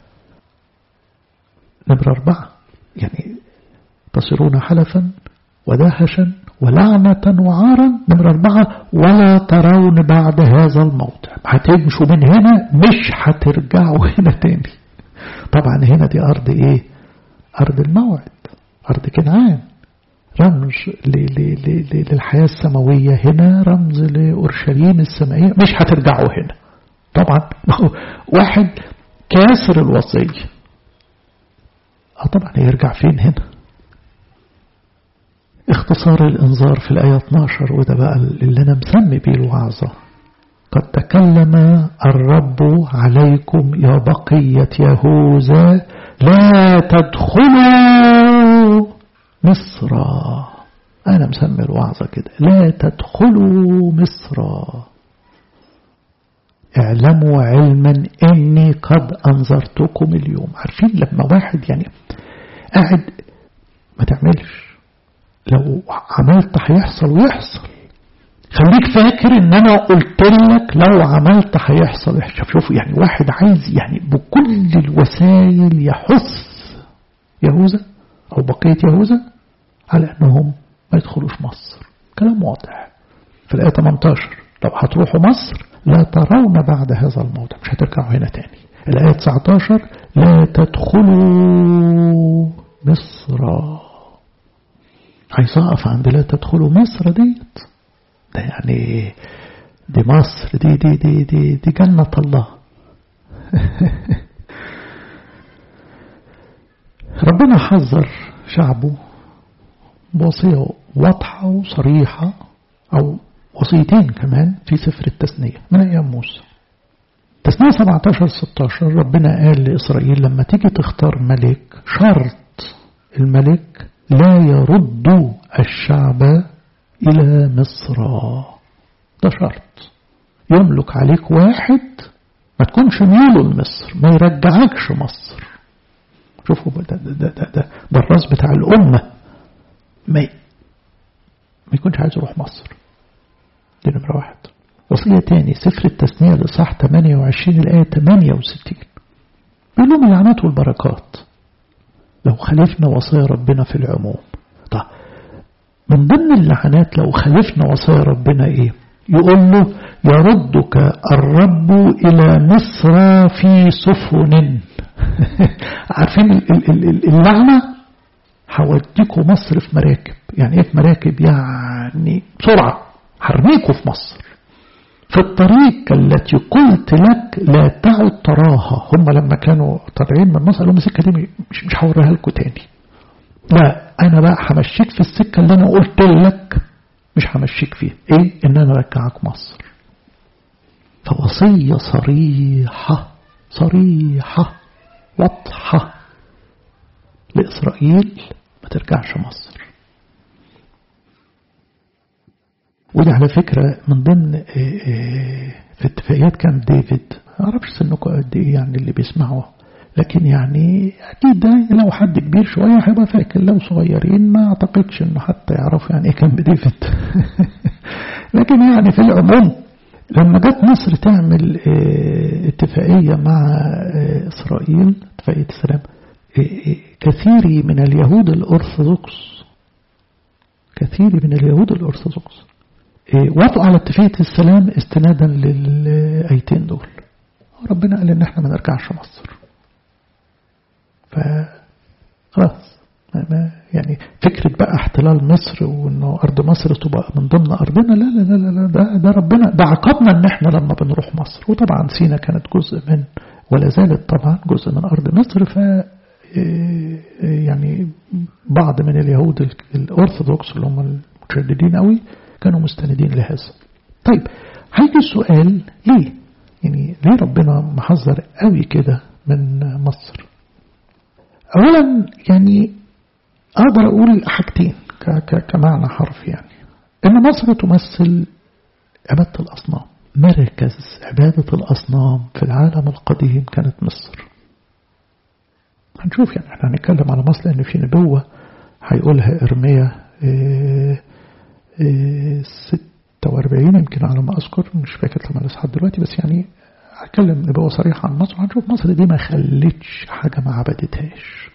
[SPEAKER 1] نمرة أربعة يعني تصيرون حلفا ودهشا ولعنة وعارا نمرة أربعة ولا ترون بعد هذا الموضع هتمشوا من هنا مش هترجعوا هنا تاني طبعا هنا دي أرض إيه أرض الموعد أرض كنعان رمز للحياة السماوية هنا رمز لأورشليم السمائية مش هترجعوا هنا طبعا واحد كاسر الوصية اه طبعا هيرجع فين هنا اختصار الانذار في الآية 12 وده بقى اللي أنا مسمي بيه الوعظة قد تكلم الرب عليكم يا بقية يهوذا لا تدخلوا مصر أنا مسمي الوعظة كده لا تدخلوا مصر اعلموا علما إني قد أنذرتكم اليوم عارفين لما واحد يعني قاعد ما تعملش لو عملت هيحصل ويحصل خليك فاكر ان انا قلت لك لو عملت هيحصل شوف شوف يعني واحد عايز يعني بكل الوسائل يحث يهوذا او بقية يهوذا على انهم ما يدخلوش مصر كلام واضح في الآية 18 لو هتروحوا مصر لا ترون بعد هذا الموضع مش هترجعوا هنا تاني الآية 19 لا تدخلوا مصر عايز أقف عند لا تدخلوا مصر ديت ده يعني دي مصر دي دي دي دي, دي جنة الله ربنا حذر شعبه بوصية واضحة وصريحة أو وصيتين كمان في سفر التثنية من أيام موسى تثنية 17 16 ربنا قال لإسرائيل لما تيجي تختار ملك شرط الملك لا يرد الشعب إلى مصر ده شرط يملك عليك واحد ما تكونش ميوله لمصر ما يرجعكش مصر شوفوا ده, ده, ده, ده, ده الراس بتاع الأمة ما ما يكونش عايز يروح مصر دي نمرة واحد وصية تاني سفر التثنية لصح 28 الآية 68 بيقول لهم اللعنات والبركات لو خالفنا وصايا ربنا في العموم طيب من ضمن اللعنات لو خالفنا وصايا ربنا ايه يقول له يردك الرب إلى مصر في سفن عارفين اللعنة هوديكوا مصر في مراكب يعني ايه في مراكب يعني بسرعة هرميكوا في مصر في الطريق التي قلت لك لا تعد تراها هم لما كانوا طالعين من مصر قالوا السكة دي مش مش هوريها لكم تاني لا انا بقى همشيك في السكة اللي انا قلت لك مش همشيك فيها ايه ان انا ارجعك مصر فوصية صريحة صريحة واضحة لإسرائيل ما ترجعش مصر ودي على فكرة من ضمن في اتفاقيات كان ديفيد ما اعرفش سنكم قد ايه يعني اللي بيسمعوا لكن يعني اكيد ده لو حد كبير شوية هيبقى فاكر لو صغيرين ما اعتقدش انه حتى يعرفوا يعني ايه كان بديفيد لكن يعني في العموم لما جت مصر تعمل اتفاقية مع إسرائيل اتفاقية السلام كثير من اليهود الأرثوذكس كثير من اليهود الأرثوذكس وافقوا على اتفاقية السلام استنادا للآيتين دول ربنا قال إن احنا ما نرجعش مصر فخلاص يعني فكرة بقى احتلال مصر وانه ارض مصر تبقى من ضمن ارضنا لا لا لا لا ده, ده ربنا ده عقبنا ان احنا لما بنروح مصر وطبعا سينا كانت جزء من ولا زالت طبعا جزء من ارض مصر ف يعني بعض من اليهود الارثوذكس اللي هم المتشددين قوي كانوا مستندين لهذا طيب هيجي السؤال ليه يعني ليه ربنا محذر قوي كده من مصر اولا يعني أقدر أقول حاجتين كمعنى حرف يعني إن مصر تمثل عبادة الأصنام مركز عبادة الأصنام في العالم القديم كانت مصر هنشوف يعني احنا هنتكلم على مصر لأن في نبوة هيقولها إرميا اه اه 46 يمكن على ما أذكر مش فاكر لما لسه دلوقتي بس يعني هتكلم نبوة صريحة عن مصر هنشوف مصر دي ما خلتش حاجة ما عبدتهاش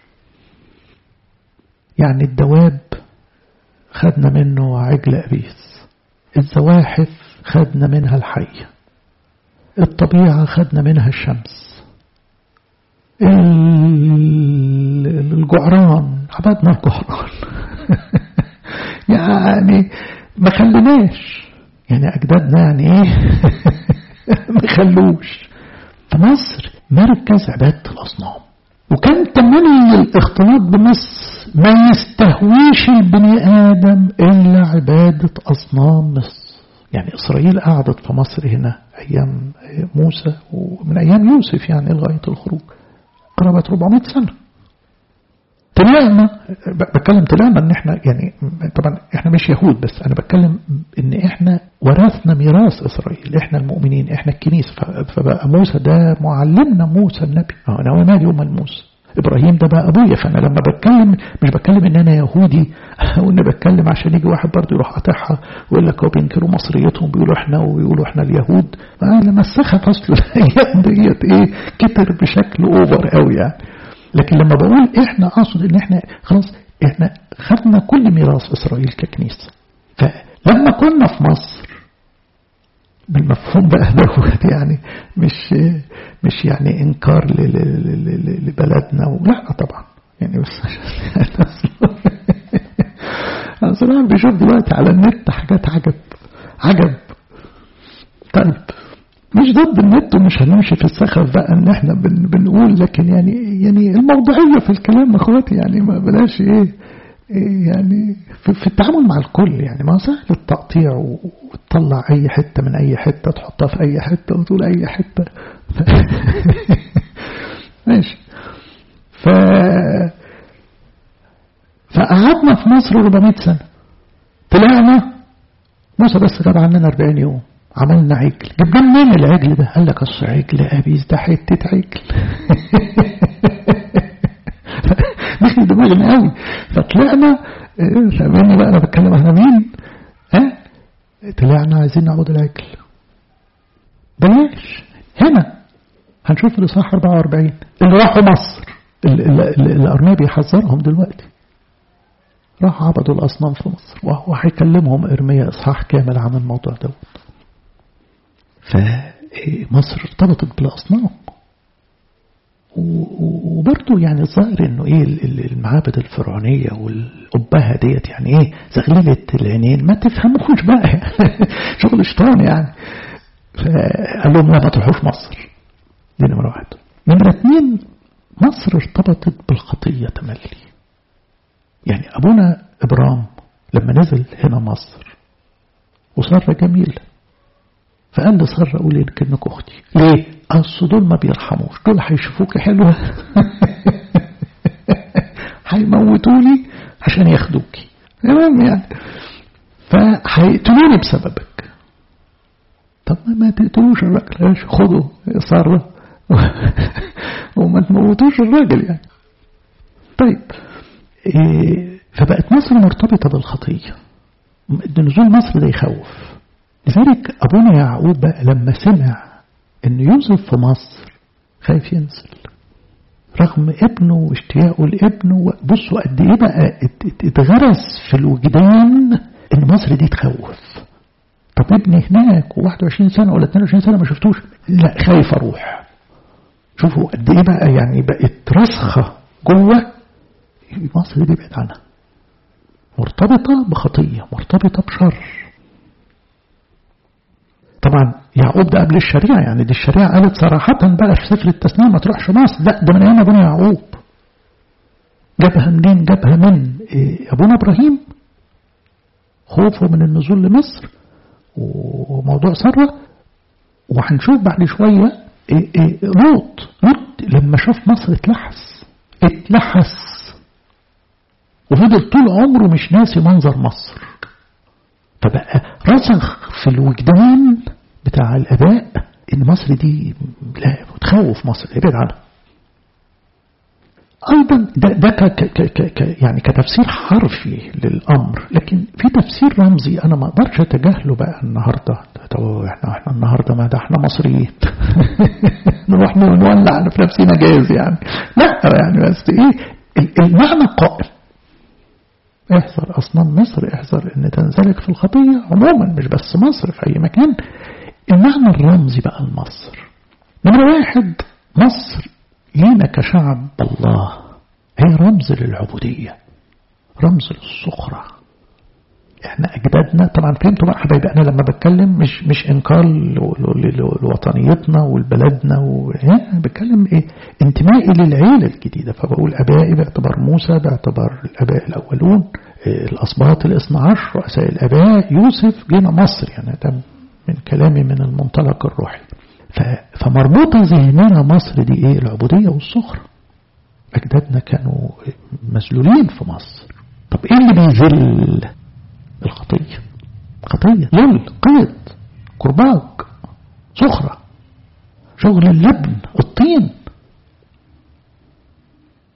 [SPEAKER 1] يعني الدواب خدنا منه عجل أبيس الزواحف خدنا منها الحية الطبيعة خدنا منها الشمس الجعران عبدنا الجعران يعني ما خليناش يعني أجدادنا يعني إيه ما خلوش فمصر مركز عبادة الأصنام وكان تمني الاختلاط بمصر ما يستهويش البني آدم إلا عبادة أصنام مصر يعني إسرائيل قعدت في مصر هنا أيام موسى ومن أيام يوسف يعني لغاية الخروج قرابة 400 سنة طلعنا بتكلم طلعنا ان احنا يعني طبعا احنا مش يهود بس انا بتكلم ان احنا ورثنا ميراث اسرائيل احنا المؤمنين احنا الكنيسه فبقى موسى ده معلمنا موسى النبي انا ومالي يوم موسى إبراهيم ده بقى أبويا فأنا لما بتكلم مش بتكلم إن أنا يهودي أو إن بتكلم عشان يجي واحد برضه يروح قاطعها ويقول لك هو بينكروا مصريتهم بيقولوا إحنا ويقولوا إحنا اليهود لما السخف أصله الأيام ديت إيه كتر بشكل أوفر قوي يعني لكن لما بقول إحنا أقصد إن إحنا خلاص إحنا خدنا كل ميراث إسرائيل ككنيسة فلما كنا في مصر بالمفهوم بقى دوت يعني مش مش يعني انكار لبلدنا لا طبعا يعني بس اصل بيشوف دلوقتي على النت حاجات عجب عجب طيب مش ضد النت ومش هنمشي في السخف بقى ان احنا بن بنقول لكن يعني يعني الموضوعيه في الكلام اخواتي يعني ما بلاش ايه يعني في التعامل مع الكل يعني ما سهل التقطيع وتطلع أي حتة من أي حتة تحطها في أي حتة وتقول أي حتة ف... ماشي ف... فقعدنا في مصر 400 سنة طلعنا موسى بس غاب عننا 40 يوم عملنا عجل جبنا منين العجل ده قال لك اصل عجل ابيس ده حته عجل دخل دماغنا قوي فطلعنا فاهمني بقى انا بتكلم احنا مين ها طلعنا عايزين نعبد العجل بلاش هنا هنشوف الاصحاح 44 اللي راحوا مصر الارميه بيحذرهم دلوقتي راحوا عبدوا الاصنام في مصر وهو هيكلمهم ارميا اصحاح كامل عن الموضوع دوت فمصر ارتبطت بالاصنام وبرضه يعني الظاهر انه ايه المعابد الفرعونيه والقبهه ديت يعني ايه زغللت العينين ما تفهموش بقى شغل شيطان يعني فقال لهم لا ما تروحوش مصر دي نمره واحد نمره اثنين مصر ارتبطت بالخطيه تملي يعني ابونا ابرام لما نزل هنا مصر وساره جميله فقال لساره قولي انك اختي ليه؟ اصل دول ما بيرحموش دول هيشوفوك حلوه هيموتوني عشان ياخدوكي تمام يعني فهيقتلوني بسببك طب ما تقتلوش الراجل خدوا ساره وما تموتوش الراجل يعني طيب إيه فبقت مصر مرتبطه بالخطيه نزول مصر ده يخوف لذلك أبونا يعقوب بقى لما سمع أن يوسف في مصر خايف ينزل رغم ابنه واشتياقه لابنه بصوا قد ايه بقى اتغرس في الوجدان ان مصر دي تخوف طب ابني هناك و21 سنه ولا 22 سنه ما شفتوش لا خايف اروح شوفوا قد ايه بقى يعني بقت راسخه جوه مصر دي بعد عنها مرتبطه بخطيه مرتبطه بشر طبعا يعقوب ده قبل الشريعة يعني دي الشريعة قالت صراحة بقى في سفر التثنية ما تروحش مصر لا ده من أيام أبونا يعقوب جابها منين جابها من أبونا إبراهيم خوفه من النزول لمصر وموضوع ثروة وهنشوف بعد شوية لوط لوط لما شاف مصر اتلحس اتلحس وفضل طول عمره مش ناسي منظر مصر فبقى رسخ في الوجدان بتاع الآباء إن مصر دي لا تخوف مصر ابعد عنها أيضا ده, ده ك ك ك ك يعني كتفسير حرفي للأمر لكن في تفسير رمزي أنا ما أقدرش أتجاهله بقى النهاردة احنا احنا النهاردة ما ده احنا مصريين نروح نولع في نفسنا جايز يعني لا يعني بس ايه المعنى قائم احذر أصنام مصر احذر ان تنزلق في الخطية عموما مش بس مصر في أي مكان المعنى الرمزي بقى لمصر نمرة واحد مصر لينا كشعب الله هي رمز للعبودية رمز للصخرة احنا اجدادنا طبعا فهمتوا بقى حبايبي انا لما بتكلم مش مش انكار لوطنيتنا ولبلدنا و... انا بتكلم ايه انتمائي للعيله الجديده فبقول ابائي باعتبار موسى باعتبار الاباء الاولون الاسباط الاثنى عشر رؤساء الاباء يوسف جينا مصر يعني ده من كلامي من المنطلق الروحي فمربوطه ذهننا مصر دي ايه العبوديه والصخره اجدادنا كانوا مذلولين في مصر طب ايه اللي بيذل الخطية خطية ذل قيد كرباج صخرة شغل اللبن الطين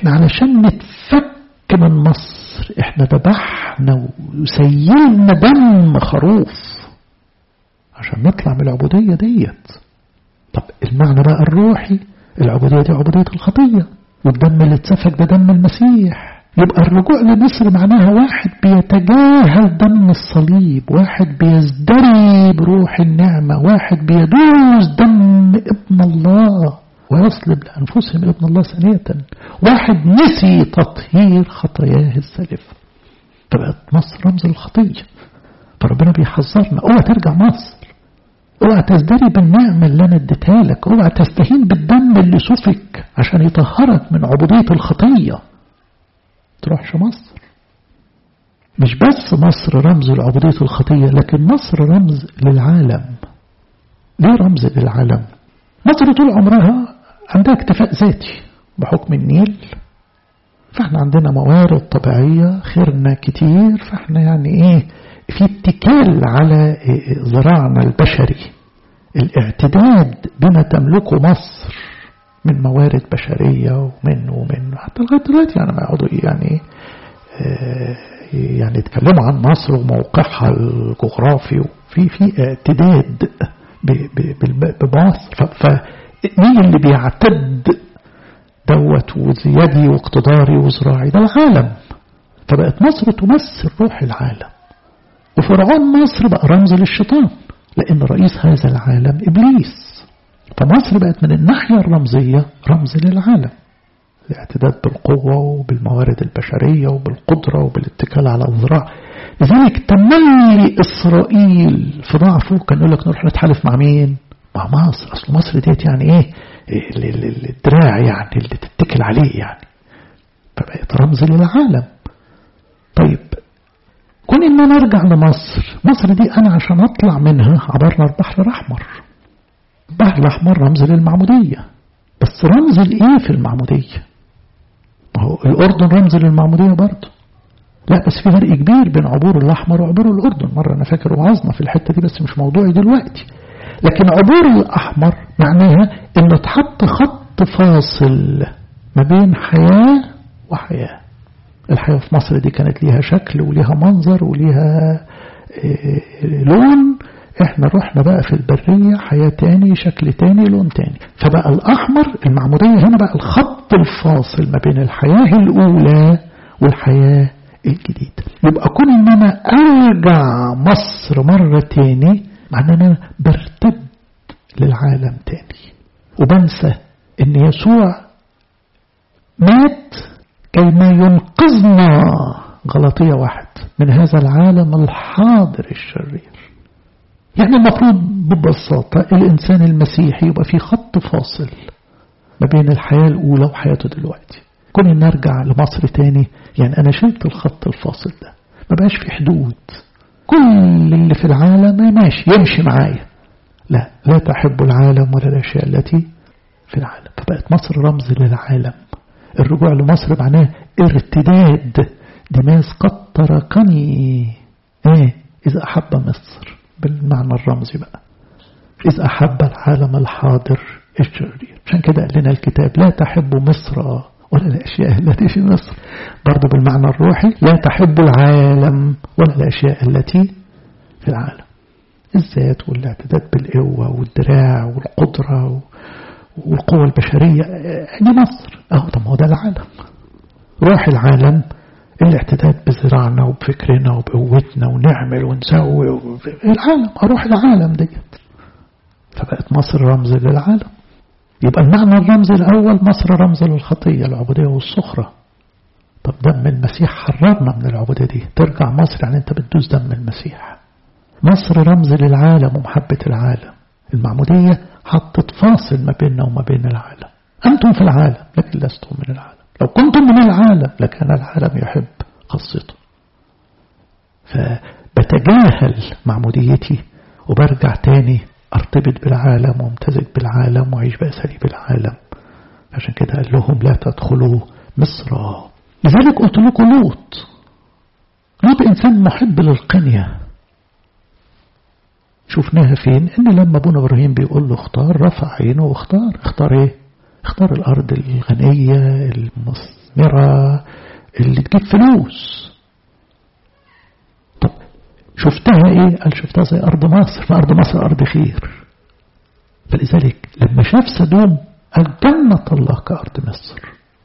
[SPEAKER 1] احنا علشان نتفك من مصر احنا ذبحنا وسيلنا دم خروف عشان نطلع من العبودية ديت طب المعنى بقى الروحي العبودية دي عبودية الخطية والدم اللي اتسفك ده دم المسيح يبقى الرجوع لمصر معناها واحد بيتجاهل دم الصليب واحد بيزدري بروح النعمة واحد بيدوس دم ابن الله ويصلب لأنفسهم ابن الله ثانية واحد نسي تطهير خطاياه السالفة فبقت مصر رمز الخطية فربنا بيحذرنا اوعى ترجع مصر اوعى تزدري بالنعمة اللي انا اديتها لك اوعى تستهين بالدم اللي سفك عشان يطهرك من عبودية الخطية تروحش مصر مش بس مصر رمز لعبودية الخطية لكن مصر رمز للعالم ليه رمز للعالم مصر طول عمرها عندها اكتفاء ذاتي بحكم النيل فاحنا عندنا موارد طبيعية خيرنا كتير فاحنا يعني ايه في اتكال على زراعنا البشري الاعتداد بما تملكه مصر من موارد بشرية ومن ومن حتى لغاية دلوقتي يعني ما يقعدوا يعني يعني يتكلموا عن مصر وموقعها الجغرافي وفي في اعتداد بمصر فمين اللي بيعتد دوت وزيادي واقتداري وزراعي ده العالم فبقت مصر تمثل روح العالم وفرعون مصر بقى رمز للشيطان لأن رئيس هذا العالم إبليس فمصر بقت من الناحية الرمزية رمز للعالم الاعتداد بالقوة وبالموارد البشرية وبالقدرة وبالاتكال على الزراعة لذلك تملي إسرائيل في ضعفه كان يقول لك نروح نتحالف مع مين؟ مع مصر أصل مصر ديت يعني إيه؟ الدراع يعني اللي تتكل عليه يعني فبقت رمز للعالم طيب كون ان انا ارجع لمصر مصر دي انا عشان اطلع منها عبرنا البحر الاحمر البحر الاحمر رمز للمعمودية بس رمز الايه في المعمودية ما هو الاردن رمز للمعمودية برضه لا بس في فرق كبير بين عبور الاحمر وعبور الاردن مرة انا فاكر وعظنا في الحتة دي بس مش موضوعي دلوقتي لكن عبور الاحمر معناها ان اتحط خط فاصل ما بين حياة وحياة الحياة في مصر دي كانت ليها شكل وليها منظر وليها لون احنا رحنا بقى في البرية حياة تاني شكل تاني لون تاني فبقى الأحمر المعمودية هنا بقى الخط الفاصل ما بين الحياة الأولى والحياة الجديدة يبقى كون ان انا ارجع مصر مرة تاني معناه ان انا برتد للعالم تاني وبنسى ان يسوع مات كيما ينقذنا غلطية واحد من هذا العالم الحاضر الشرير يعني المفروض ببساطة الإنسان المسيحي يبقى في خط فاصل ما بين الحياة الأولى وحياته دلوقتي كون إن أرجع لمصر تاني يعني أنا شلت الخط الفاصل ده ما بقاش في حدود كل اللي في العالم ماشي يمشي معايا لا لا تحب العالم ولا الأشياء التي في العالم فبقت مصر رمز للعالم الرجوع لمصر معناه ارتداد دماس قد تركني ايه إذا أحب مصر بالمعنى الرمزي بقى إذا أحب العالم الحاضر الشرير عشان كده قال لنا الكتاب لا تحب مصر ولا الأشياء التي في مصر برضه بالمعنى الروحي لا تحب العالم ولا الأشياء التي في العالم الذات والاعتداد بالقوة والدراع والقدرة والقوة البشرية دي مصر اهو طب هو ده العالم روح العالم الاعتداد بزراعنا وبفكرنا وبقوتنا ونعمل ونسوي العالم اروح العالم ديت فبقت مصر رمز للعالم يبقى المعنى الرمز الأول مصر رمز للخطية العبودية والصخرة طب دم المسيح حررنا من العبودية دي ترجع مصر يعني انت بتدوس دم المسيح مصر رمز للعالم ومحبة العالم المعمودية حطت فاصل ما بيننا وما بين العالم أنتم في العالم لكن لستم من العالم لو كنتم من العالم لكان العالم يحب خاصته فبتجاهل معموديتي وبرجع تاني ارتبط بالعالم وامتزج بالعالم وعيش بأساليب العالم عشان كده قال لهم لا تدخلوا مصر لذلك قلت لكم لوط لوط إنسان محب للقنية شفناها فين ان لما ابونا ابراهيم بيقول له اختار رفع عينه واختار اختار ايه اختار الارض الغنية المثمرة اللي تجيب فلوس طب شفتها ايه قال شفتها زي أرض مصر فأرض مصر أرض خير فلذلك لما شاف سدوم قال جنة الله كأرض مصر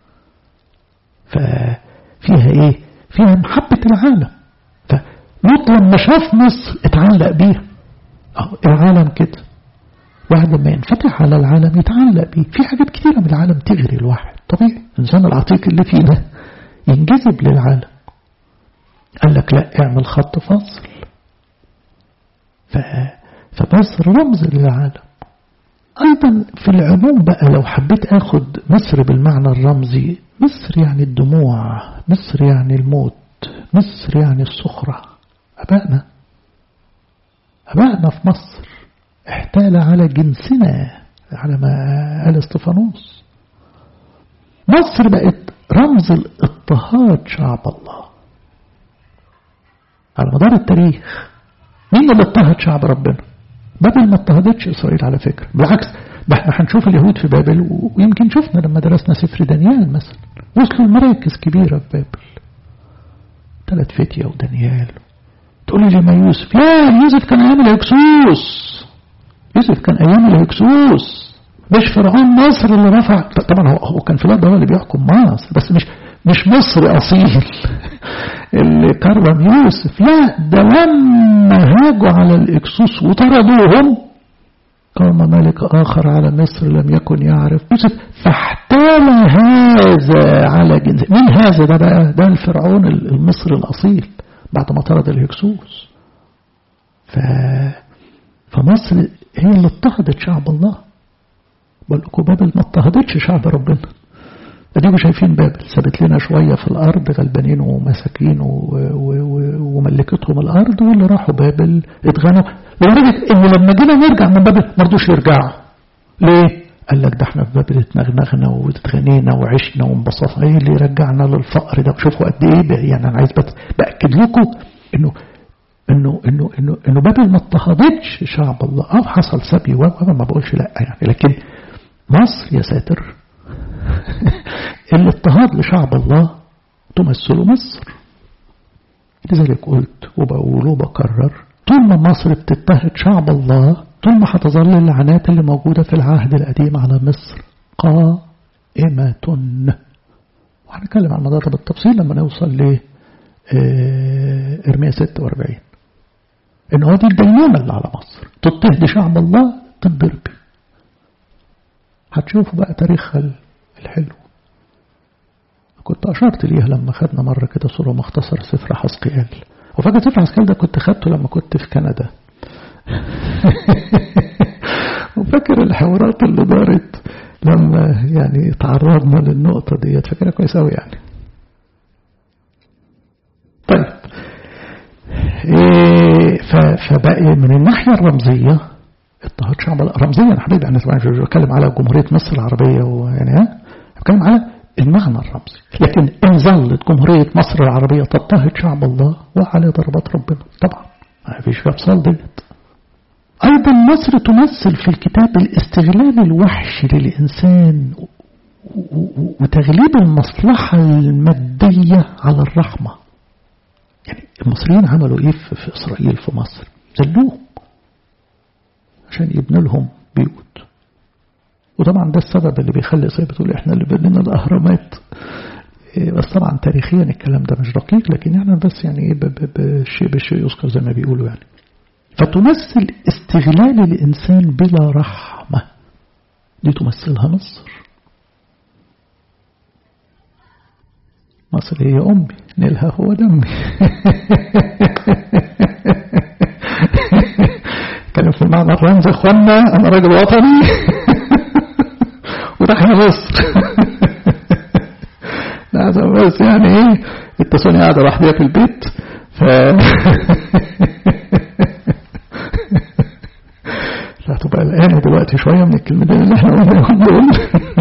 [SPEAKER 1] ففيها ايه فيها محبة العالم فلوط لما شاف مصر اتعلق بيها العالم كده واحد لما ينفتح على العالم يتعلق بيه في حاجات كتيرة من العالم تغري الواحد طبيعي الإنسان العتيق اللي فينا ينجذب للعالم قال لك لا اعمل خط فاصل ف... فمصر رمز للعالم أيضا في العموم بقى لو حبيت أخد مصر بالمعنى الرمزي مصر يعني الدموع مصر يعني الموت مصر يعني الصخرة أبائنا أبائنا في مصر احتال على جنسنا على ما قال استفانوس مصر بقت رمز الاضطهاد شعب الله على مدار التاريخ مين اللي اضطهد شعب ربنا بابل ما اضطهدتش إسرائيل على فكرة بالعكس ده احنا هنشوف اليهود في بابل ويمكن شفنا لما درسنا سفر دانيال مثلا وصلوا لمراكز كبيرة في بابل ثلاث فتية ودانيال تقول لي لما يوسف يا يوسف كان أيام الهكسوس يوسف كان أيام الهكسوس مش فرعون مصر اللي رفع طبعا هو, هو كان في الوقت ده هو اللي بيحكم مصر بس مش مش مصري أصيل اللي كرم يوسف لا ده لما هاجوا على الإكسوس وطردوهم قام ملك آخر على مصر لم يكن يعرف يوسف فاحتال هذا على جنس مين هذا ده بقى ده الفرعون المصري الأصيل بعد ما طرد الهكسوس ف... فمصر هي اللي اضطهدت شعب الله بقول لكم بابل ما اضطهدتش شعب ربنا اديكم شايفين بابل سابت لنا شوية في الأرض غلبانين ومساكين وملكتهم الأرض واللي راحوا بابل اتغنوا لدرجة إن لما جينا نرجع من بابل ما رضوش يرجعوا ليه؟ قال لك ده احنا في بابل اتنغنغنا واتغنينا وعشنا وانبسطنا ايه اللي رجعنا للفقر ده وشوفوا قد ايه يعني انا عايز بس باكد لكم انه انه انه انه انه بابل ما اضطهدتش شعب الله اه حصل سبي وانا ما بقولش لا يعني لكن مصر يا ساتر الاضطهاد لشعب الله تمثل مصر لذلك قلت وبقول وبكرر طول ما مصر بتضطهد شعب الله طول ما هتظل اللعنات اللي موجودة في العهد القديم على مصر قائمة وهنتكلم عن الموضوع ده بالتفصيل لما نوصل ل إرميا 46 إن هو دي الدينونة اللي على مصر تضطهد شعب الله تنضرب هتشوفوا بقى تاريخها الحلو كنت أشرت ليها لما خدنا مرة كده صورة مختصرة سفر حسقيال وفاكر سفر حسقيال ده كنت خدته لما كنت في كندا وفاكر الحوارات اللي دارت لما يعني تعرضنا للنقطة ديت فاكرها كويس أوي يعني طيب إيه فبقى من الناحية الرمزية اضطهاد شعب رمزيا يا حبيبي انا طبعا مش بتكلم على جمهوريه مصر العربيه ويعني ها بتكلم على المعنى الرمزي لكن ان ظلت جمهوريه مصر العربيه تضطهد شعب الله وعلى ضربات ربنا طبعا ما فيش فيها فصال ديت ايضا مصر تمثل في الكتاب الاستغلال الوحشي للانسان وتغليب المصلحه الماديه على الرحمه يعني المصريين عملوا ايه في اسرائيل في مصر ذلوهم عشان يبنوا لهم بيوت وطبعا ده السبب اللي بيخلي إسرائيل بتقول احنا اللي بنينا الأهرامات بس طبعا تاريخيا الكلام ده مش دقيق لكن يعني بس يعني ايه بالشيء بالشيء يذكر زي ما بيقولوا يعني فتمثل استغلال الإنسان بلا رحمة دي تمثلها مصر مصر هي أمي نيلها هو دمي كان في المعنى الرمز اخوانا انا راجل وطني وتحيا مصر لا بس يعني ايه التسوني قاعده لوحديها في البيت ف لا تبقى قلقانه دلوقتي شويه من الكلمتين اللي احنا قلناهم دول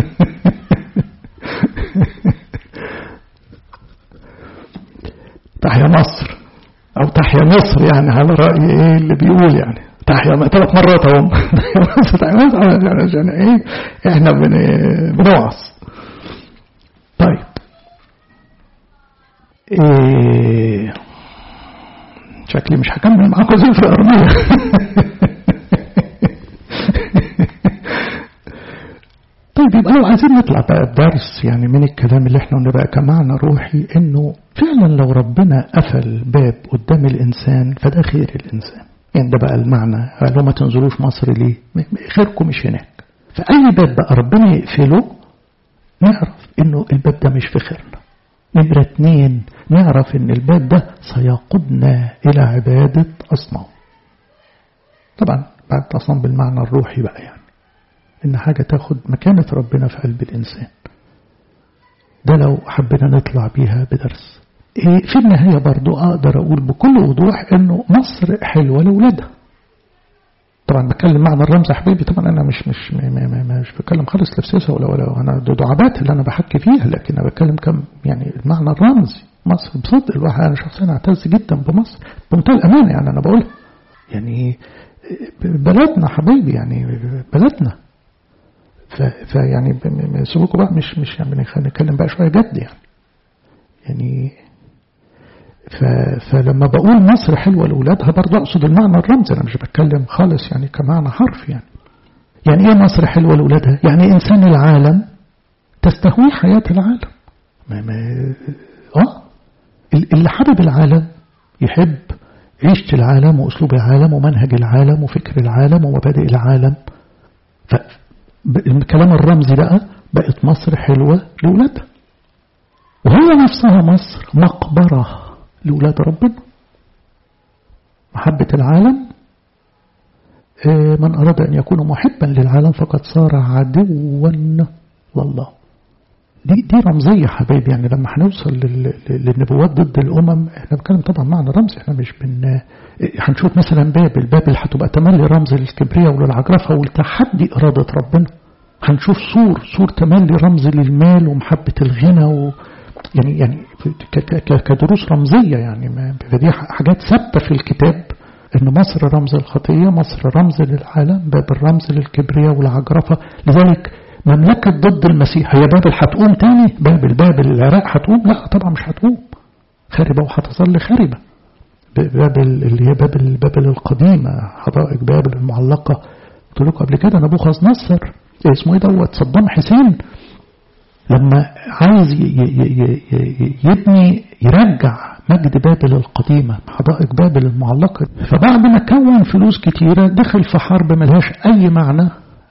[SPEAKER 1] تحيا مصر او تحيا مصر يعني على راي ايه اللي بيقول يعني تحيا ثلاث مرات اهو عشان ايه احنا بنوعظ طيب إيه شكلي مش هكمل معاكم زي في أرمية طيب يبقى لو عايزين نطلع بقى بدرس يعني من الكلام اللي احنا بقى كمعنى روحي انه فعلا لو ربنا قفل باب قدام الانسان فده خير الانسان يعني ده بقى المعنى قالوا ما تنزلوش مصر ليه خيركم مش هناك فأي باب بقى ربنا يقفله نعرف انه الباب ده مش في خيرنا نمرة اتنين نعرف ان الباب ده سيقودنا الى عبادة اصنام طبعا بعد اصنام بالمعنى الروحي بقى يعني ان حاجة تاخد مكانة ربنا في قلب الانسان ده لو حبينا نطلع بيها بدرس إيه في النهاية برضو أقدر أقول بكل وضوح أنه مصر حلوة لأولادها طبعا بتكلم معنى الرمز يا حبيبي طبعا أنا مش مش مش بتكلم خالص لا في سياسة ولا ولا أنا دعابات اللي أنا بحكي فيها لكن أنا بتكلم كم يعني المعنى الرمزي مصر بصدق الواحد أنا شخصيا أعتز جدا بمصر بمنتهى الأمانة يعني أنا بقولها يعني بلدنا حبيبي يعني بلدنا فيعني سيبوكوا بقى مش مش يعني خلينا نتكلم بقى شويه جد يعني يعني فلما بقول مصر حلوة لأولادها برضه أقصد المعنى الرمزي أنا مش بتكلم خالص يعني كمعنى حرف يعني يعني إيه مصر حلوة لأولادها يعني إنسان العالم تستهوي حياة العالم ما ما آه اللي حابب العالم يحب عيشة العالم وأسلوب العالم ومنهج العالم وفكر العالم ومبادئ العالم فالكلام الرمزي بقى بقت مصر حلوة لأولادها وهي نفسها مصر مقبرة لأولاد ربنا محبة العالم من أراد أن يكون محبا للعالم فقد صار عدوا لله دي دي رمزية حبايبي يعني لما هنوصل للنبوات ضد الأمم احنا بنتكلم طبعا معنى رمزي احنا مش بن هنشوف مثلا بابل بابل هتبقى تملي رمز للكبرياء وللعجرفة والتحدي إرادة ربنا هنشوف سور سور تملي رمز للمال ومحبة الغنى و يعني يعني كدروس رمزية يعني فدي حاجات ثابتة في الكتاب إن مصر رمز الخطية مصر رمز للعالم باب الرمز للكبرياء والعجرفة لذلك مملكة ضد المسيح هي بابل هتقوم تاني بابل بابل العراق هتقوم لا طبعا مش هتقوم خاربة وهتظل خاربة بابل اللي هي بابل بابل القديمة حدائق بابل المعلقة قلت لكم قبل كده نبوخذ نصر اسمه ايه دوت صدام حسين لما عايز يبني يرجع مجد بابل القديمة حدائق بابل المعلقة فبعد ما كون فلوس كتيرة دخل في حرب ملهاش أي معنى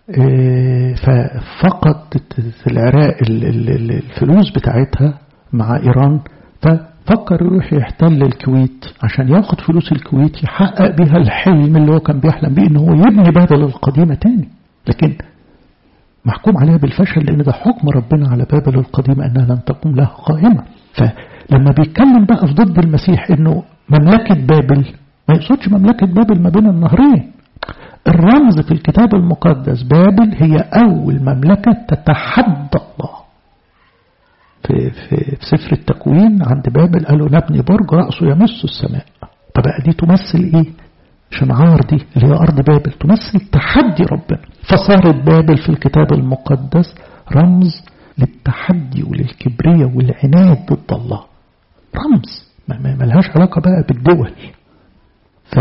[SPEAKER 1] ففقد العراق الفلوس بتاعتها مع إيران ففكر يروح يحتل الكويت عشان ياخد فلوس الكويت يحقق بها الحلم اللي هو كان بيحلم بيه ان هو يبني بابل القديمة تاني لكن محكوم عليها بالفشل لأن ده حكم ربنا على بابل القديمة أنها لن تقوم لها قائمة فلما بيتكلم بقى في ضد المسيح أنه مملكة بابل ما يقصدش مملكة بابل ما بين النهرين الرمز في الكتاب المقدس بابل هي أول مملكة تتحدى الله في, في, في سفر التكوين عند بابل قالوا نبني برج رأسه يمس السماء طب دي تمثل ايه شنعار دي اللي هي أرض بابل تمثل تحدي ربنا فصارت بابل في الكتاب المقدس رمز للتحدي وللكبرية والعناد ضد الله رمز ما ملهاش علاقة بقى بالدول ف...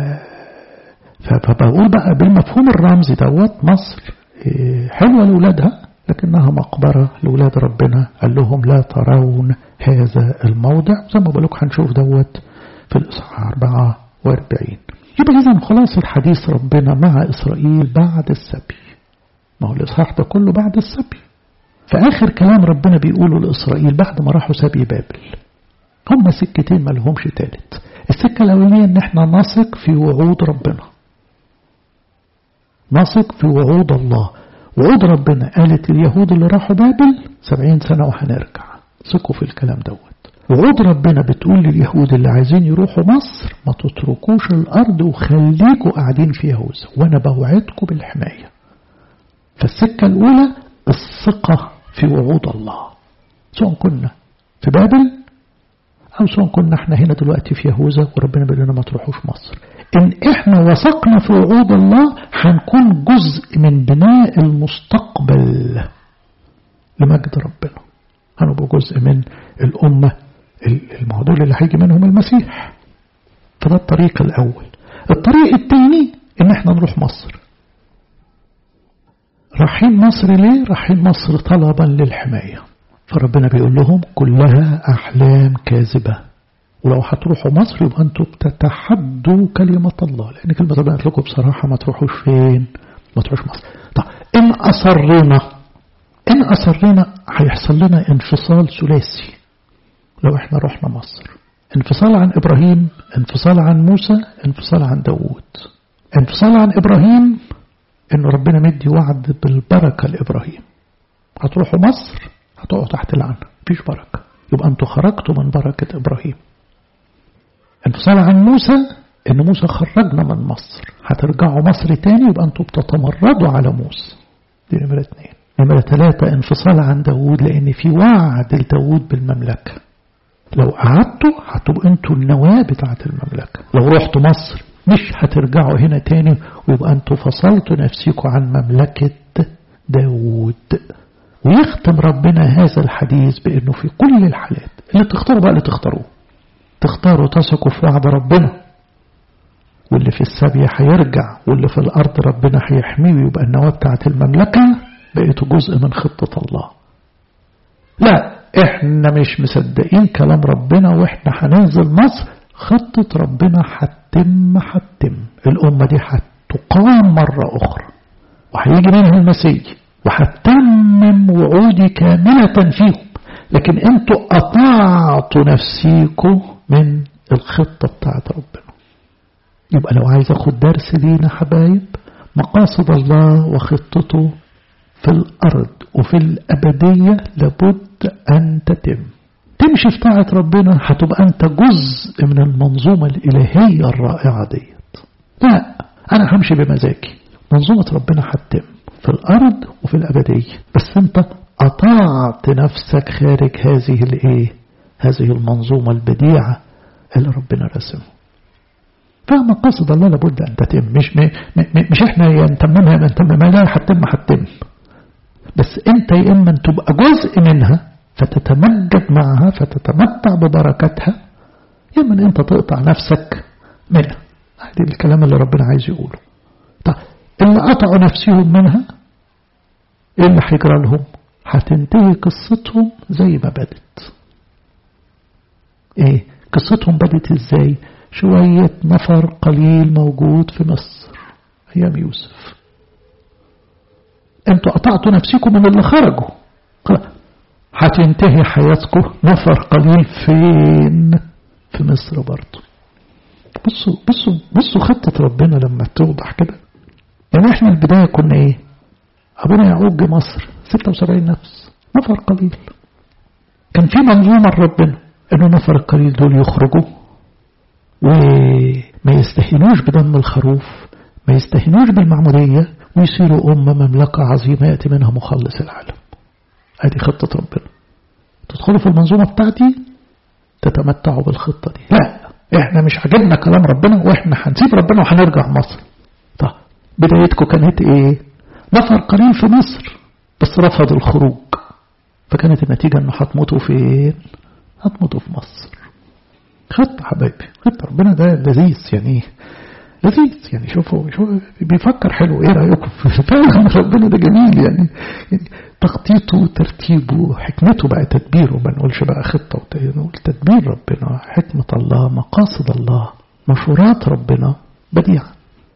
[SPEAKER 1] فبقول بقى بالمفهوم الرمزي دوت مصر حلوة لأولادها لكنها مقبرة لأولاد ربنا قال لهم لا ترون هذا الموضع زي ما بقولك هنشوف دوت في الإصحاح 44 يبقى إذا خلاص الحديث ربنا مع إسرائيل بعد السبي ما هو الإصحاح ده كله بعد السبي فآخر كلام ربنا بيقوله لإسرائيل بعد ما راحوا سبي بابل هم سكتين ما لهمش تالت السكة الأولانية إن احنا نثق في وعود ربنا نثق في وعود الله وعود ربنا قالت اليهود اللي راحوا بابل سبعين سنة وهنرجع ثقوا في الكلام دوت وعود ربنا بتقول لليهود اللي عايزين يروحوا مصر ما تتركوش الأرض وخليكوا قاعدين في يهوذا وأنا بوعدكم بالحماية فالسكة الأولى الثقة في وعود الله سواء كنا في بابل أو سواء كنا احنا هنا دلوقتي في يهوذا وربنا بيقول لنا ما تروحوش مصر إن احنا وثقنا في وعود الله هنكون جزء من بناء المستقبل لمجد ربنا هنبقى جزء من الأمة الموضوع اللي هيجي منهم المسيح فده الطريق الأول الطريق الثاني إن احنا نروح مصر رايحين مصر ليه؟ رايحين مصر طلبا للحماية فربنا بيقول لهم كلها أحلام كاذبة ولو هتروحوا مصر يبقى انتوا بتتحدوا كلمة الله لأن كلمة ربنا قالت لكم بصراحة ما تروحوش فين؟ ما تروحوش مصر طب إن أصرنا إن أصرنا هيحصل لنا انفصال ثلاثي لو احنا رحنا مصر انفصال عن إبراهيم انفصال عن موسى انفصال عن داوود انفصال عن إبراهيم إن ربنا مدي وعد بالبركة لإبراهيم هتروحوا مصر هتقعوا تحت العنة مفيش بركة يبقى أنتوا خرجتوا من بركة إبراهيم انفصال عن موسى إن موسى خرجنا من مصر هترجعوا مصر تاني يبقى أنتوا بتتمردوا على موسى دي نمرة اتنين نمرة ثلاثة انفصال عن داوود لأن في وعد لداوود بالمملكة لو قعدتوا هتبقوا انتوا النواة بتاعة المملكة لو رحتوا مصر مش هترجعوا هنا تاني ويبقى انتوا فصلتوا نفسكم عن مملكة داود ويختم ربنا هذا الحديث بانه في كل الحالات اللي تختاروا بقى اللي تختاروه تختاروا تثقوا في وعد ربنا واللي في السبي هيرجع واللي في الارض ربنا هيحميه ويبقى النواة بتاعة المملكة بقيتوا جزء من خطة الله لا احنا مش مصدقين كلام ربنا واحنا هننزل مصر خطة ربنا هتتم هتتم الأمة دي هتقام مرة أخرى وهيجي منها المسيح وهتتمم وعودي كاملة فيهم لكن انتوا قطعتوا نفسيكم من الخطة بتاعت ربنا يبقى لو عايز اخد درس لينا حبايب مقاصد الله وخطته في الأرض وفي الأبدية لابد أن تتم تمشي في طاعة ربنا هتبقى أنت جزء من المنظومة الإلهية الرائعة ديت لا أنا همشي بمزاجي منظومة ربنا هتتم في الأرض وفي الأبدية بس أنت قطعت نفسك خارج هذه الإيه هذه المنظومة البديعة اللي ربنا رسمها فمقاصد الله لابد أن تتم مش م... م... مش احنا يا نتممها يا نتممها لا هتتم هتتم بس انت يا اما تبقى جزء منها فتتمجد معها فتتمتع ببركتها يا اما انت تقطع نفسك منها هذه الكلام اللي ربنا عايز يقوله طيب اللي قطعوا نفسهم منها ايه اللي هيجرى لهم هتنتهي قصتهم زي ما بدت ايه قصتهم بدت ازاي شوية نفر قليل موجود في مصر ايام يوسف انتوا قطعتوا نفسكم من اللي خرجوا هتنتهي حياتكم نفر قليل فين في مصر برضه بصوا بصوا بصوا خطة ربنا لما توضح كده يعني احنا البداية كنا ايه ابونا يعقوب جه مصر 76 نفس نفر قليل كان في منظومة لربنا انه نفر القليل دول يخرجوا وما يستهينوش بدم الخروف ما يستهينوش بالمعمودية ويصيروا أمة مملكة عظيمة يأتي منها مخلص العالم هذه خطة ربنا تدخلوا في المنظومة بتاعتي تتمتعوا بالخطة دي لا احنا مش عجبنا كلام ربنا واحنا هنسيب ربنا وهنرجع مصر طب بدايتكم كانت ايه نفر قليل في مصر بس رفضوا الخروج فكانت النتيجة انه هتموتوا فين هتموتوا في مصر خطة حبايبي خطة ربنا ده لذيذ يعني لذيذ يعني شوفوا شوفوا بيفكر حلو ايه رايكم فعلا ربنا ده جميل يعني, يعني تخطيطه وترتيبه حكمته بقى تدبيره ما نقولش بقى خطه نقول تدبير ربنا حكمه الله مقاصد الله مشورات ربنا بديعه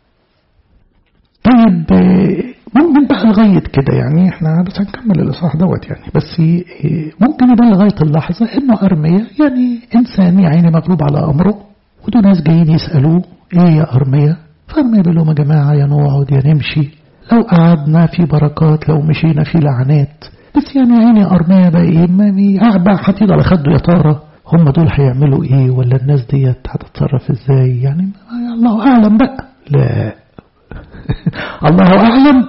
[SPEAKER 1] طيب ممكن بقى لغاية كده يعني احنا بس هنكمل الإصحاح دوت يعني بس ممكن يبقى لغاية اللحظة انه أرمية يعني إنسان يعني مغلوب على أمره ودول ناس جايين يسألوه ايه يا أرمية فأرمية بيقول لهم يا جماعة يا نقعد يا نمشي لو قعدنا في بركات لو مشينا في لعنات بس يعني عيني أرمية بقى ايه قاعد بقى حاطين على خده يا ترى هم دول هيعملوا ايه ولا الناس ديت هتتصرف ازاي يعني الله أعلم بقى لا الله أعلم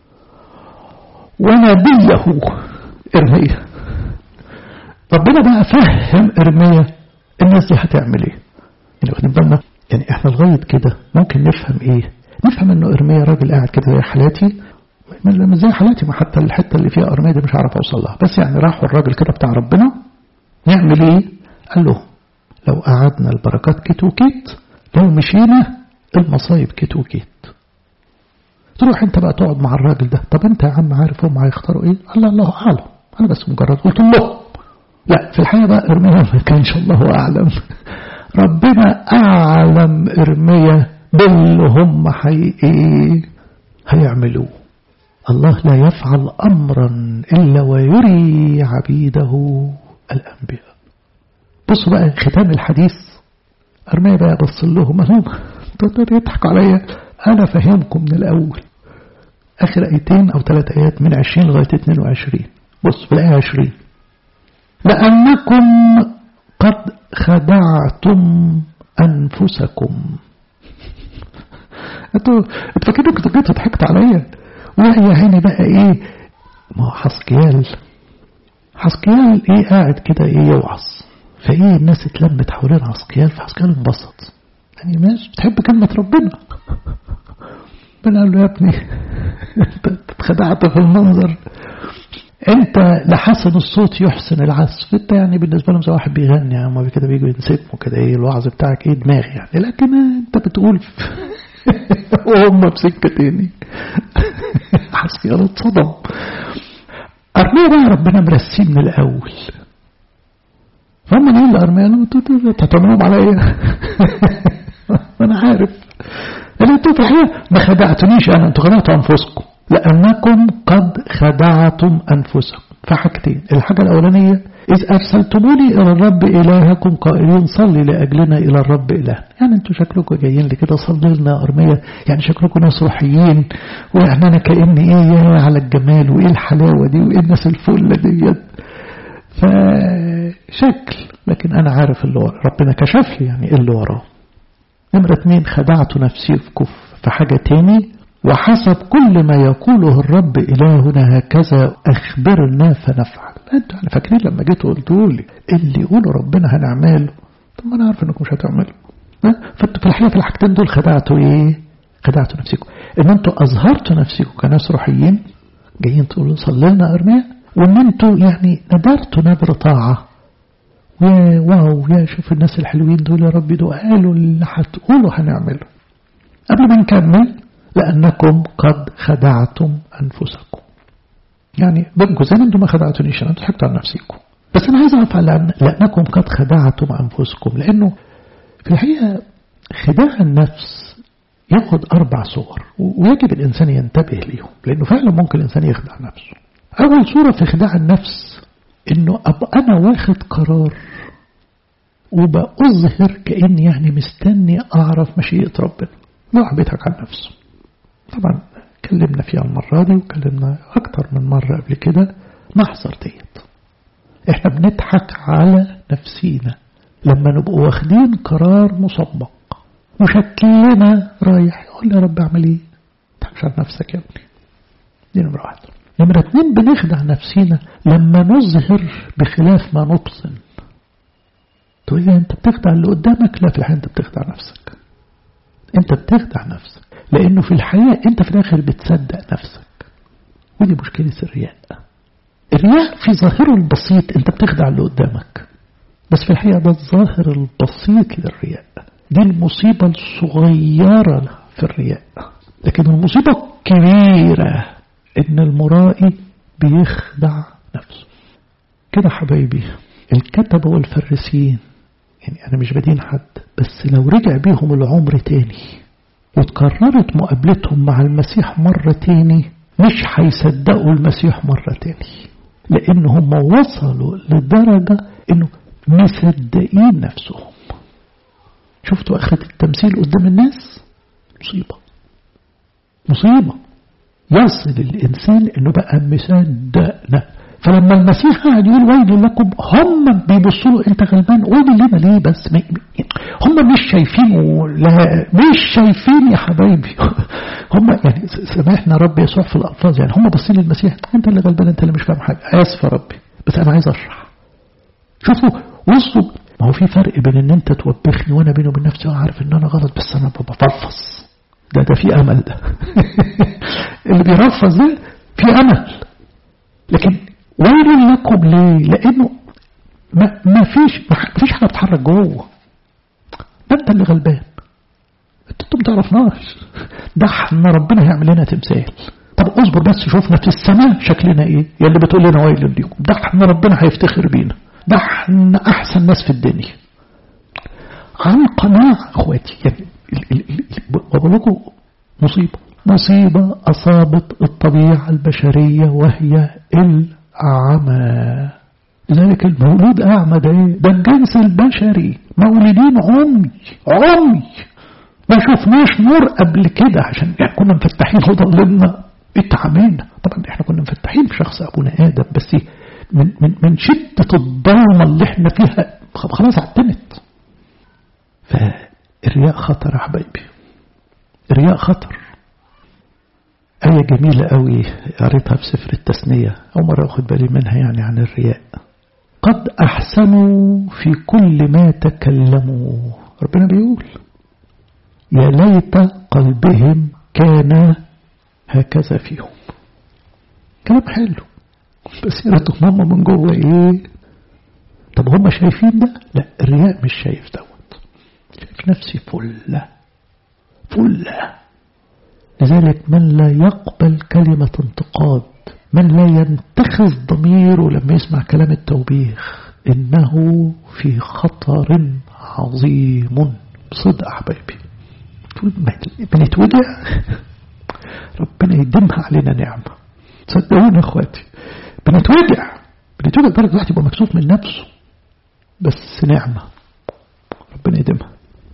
[SPEAKER 1] ونبيه إرمية ربنا بقى فهم إرمية الناس دي هتعمل ايه يعني واخدين بالنا يعني احنا لغاية كده ممكن نفهم ايه نفهم انه ارميا راجل قاعد كده زي حالاتي مش زي حالاتي ما حتى الحتة اللي فيها ارميا دي مش عارف اوصل لها بس يعني راحوا الراجل كده بتاع ربنا نعمل ايه قال لهم لو قعدنا البركات كيت وكيت لو مشينا المصايب كيت وكيت تروح انت بقى تقعد مع الراجل ده طب انت يا عم عارف هم هيختاروا ايه قال الله اعلم انا بس مجرد قلت له لا في الحقيقه بقى ارميا ما كانش الله اعلم ربنا اعلم ارميا باللي هم حقيقي هيعملوه الله لا يفعل امرا الا ويري عبيده الانبياء بصوا بقى ختام الحديث ارميا بقى بص لهم قال يضحكوا عليا أنا فهمكم من الأول آخر آيتين أو ثلاث آيات من عشرين لغاية اتنين وعشرين بص في الآية عشرين لأنكم قد خدعتم أنفسكم انتوا انتوا فاكرين كنتوا جيتوا ضحكتوا عليا وهي هنا بقى ايه ما هو حسكيال حسكيال ايه قاعد كده ايه يوعظ فايه الناس اتلمت حوالين عسكيال فعسكيال انبسط يعني الناس بتحب كلمة ربنا ربنا قال له يا ابني انت اتخدعت في المنظر انت لحسن الصوت يحسن العزف انت يعني بالنسبه لهم زي واحد بيغني يعني كده بيجوا ينسكموا كده ايه الوعظ بتاعك ايه دماغي يعني لكن انت بتقول وهم بسكه تاني حسبي الله اتصدم ارميه بقى ربنا مرسيه من الاول فهم ايه اللي ارميه انتوا تتمروا عليا انا عارف اللي انتوا في الحقيقه ما خدعتنيش انا انتوا خدعتوا انفسكم لأنكم قد خدعتم أنفسكم فحاجتين الحاجة الأولانية إذ أرسلتموني إلى الرب إلهكم قائلين صلي لأجلنا إلى الرب إله يعني أنتوا شكلكم جايين لي كده صلي لنا أرمية يعني شكلكم ناس روحيين ويعني أنا كأني إيه يا على الجمال وإيه الحلاوة دي وإيه الناس الفلة ديت فشكل لكن أنا عارف اللي وراه ربنا كشف لي يعني إيه اللي وراه نمرة اتنين خدعت نفسي في كف في حاجة تاني وحسب كل ما يقوله الرب إلهنا هكذا أخبرنا فنفعل أنتوا يعني فاكرين لما جيتوا قلتوا لي اللي يقولوا ربنا هنعمله طب ما أنا عارف إنكم مش هتعملوا فأنتوا في الحقيقة في الحاجتين دول خدعتوا إيه؟ خدعتوا نفسكم إن أنتوا أظهرتوا نفسكم كناس روحيين جايين تقولوا صلي لنا أرمية وإن أنتوا يعني ندرتوا نذر طاعة واو يا شوف الناس الحلوين دول يا رب دول قالوا اللي هتقولوا هنعمله قبل ما نكمل لأنكم قد خدعتم أنفسكم يعني بين قوسين انتم ما خدعتونيش انتم ضحكتوا على نفسكم بس انا عايز اعرف لأن لانكم قد خدعتم انفسكم لانه في الحقيقه خداع النفس ياخد اربع صور ويجب الانسان ينتبه ليهم لانه فعلا ممكن الانسان يخدع نفسه اول صوره في خداع النفس انه ابقى انا واخد قرار وبأظهر كأني يعني مستني أعرف مشيئة ربنا نوع بيضحك على نفسه طبعا اتكلمنا فيها المرة دي وكلمنا أكتر من مرة قبل كده نحذر ديت احنا بنضحك على نفسينا لما نبقى واخدين قرار مسبق وشكلنا رايح يقول يا رب اعمل ايه تضحكش على نفسك يا ابني دي نمرة واحدة نمرة اتنين بنخدع نفسينا لما نظهر بخلاف ما نبطن تقول لي انت بتخدع اللي قدامك لا في الحقيقة انت بتخدع نفسك انت بتخدع نفسك لانه في الحقيقة انت في الاخر بتصدق نفسك ودي مشكلة الرياء الرياء في ظاهره البسيط انت بتخدع اللي قدامك بس في الحقيقة ده الظاهر البسيط للرياء دي المصيبة الصغيرة في الرياء لكن المصيبة الكبيرة ان المرائي بيخدع نفسه كده حبايبي الكتبة والفرسين يعني أنا مش بدين حد بس لو رجع بيهم العمر تاني وتكررت مقابلتهم مع المسيح مرة تاني مش هيصدقوا المسيح مرة تاني لأن هم وصلوا لدرجة أنه مصدقين نفسهم شفتوا آخرة التمثيل قدام الناس مصيبة مصيبة يصل الإنسان أنه بقى مصدق فلما المسيح قاعد يقول ويل لكم هم بيبصوا له انت غلبان ويل لنا ليه بس هم مش شايفين لا مش شايفين يا حبايبي هم يعني سامحنا رب يسوع في الالفاظ يعني هم باصين للمسيح انت اللي غلبان انت اللي مش فاهم حاجه اسف يا ربي بس انا عايز اشرح شوفوا وصلوا ما هو في فرق بين ان انت توبخني وانا بيني وبين نفسي عارف ان انا غلط بس انا بفلفص ده ده في امل ده اللي بيرفض ده في امل لكن ويل لكم ليه لانه ما, ما فيش ما فيش حاجة بتتحرك جوه ده انت اللي غلبان انتوا ما تعرفناش ده احنا ربنا هيعمل لنا تمثال طب اصبر بس شوفنا في السماء شكلنا ايه يا اللي بتقول لنا ويل ليكم ده احنا ربنا هيفتخر بينا ده احنا احسن ناس في الدنيا عن قناعة اخواتي يعني بقول لكم مصيبة مصيبة أصابت الطبيعة البشرية وهي العمى لذلك المولود أعمى ده إيه؟ ده الجنس البشري مولدين عمي عمي ما شفناش نور قبل كده عشان يعني كنا مفتحين وضلمنا اتعمينا طبعا احنا كنا مفتحين في شخص ابونا ادم بس من من من شده الضلمه اللي احنا فيها خلاص عتمت فالرياء خطر يا حبايبي الرياء خطر آية جميلة قوي قريتها في سفر التثنية أول مرة أخد بالي منها يعني عن الرياء قد أحسنوا في كل ما تكلموا ربنا بيقول يا ليت قلبهم كان هكذا فيهم كلام حلو بس يا هم من جوه ايه طب هم شايفين ده لا الرياء مش شايف دوت شايف نفسي فلة فلة لذلك من لا يقبل كلمة انتقاد من لا ينتخذ ضميره لما يسمع كلام التوبيخ إنه في خطر عظيم صدق حبايبي بنتوجع ربنا يديمها علينا نعمة صدقوني اخواتي بنتوجع بنتوجع لدرجة الواحد يبقى مكسوف من نفسه بس نعمة ربنا يديمها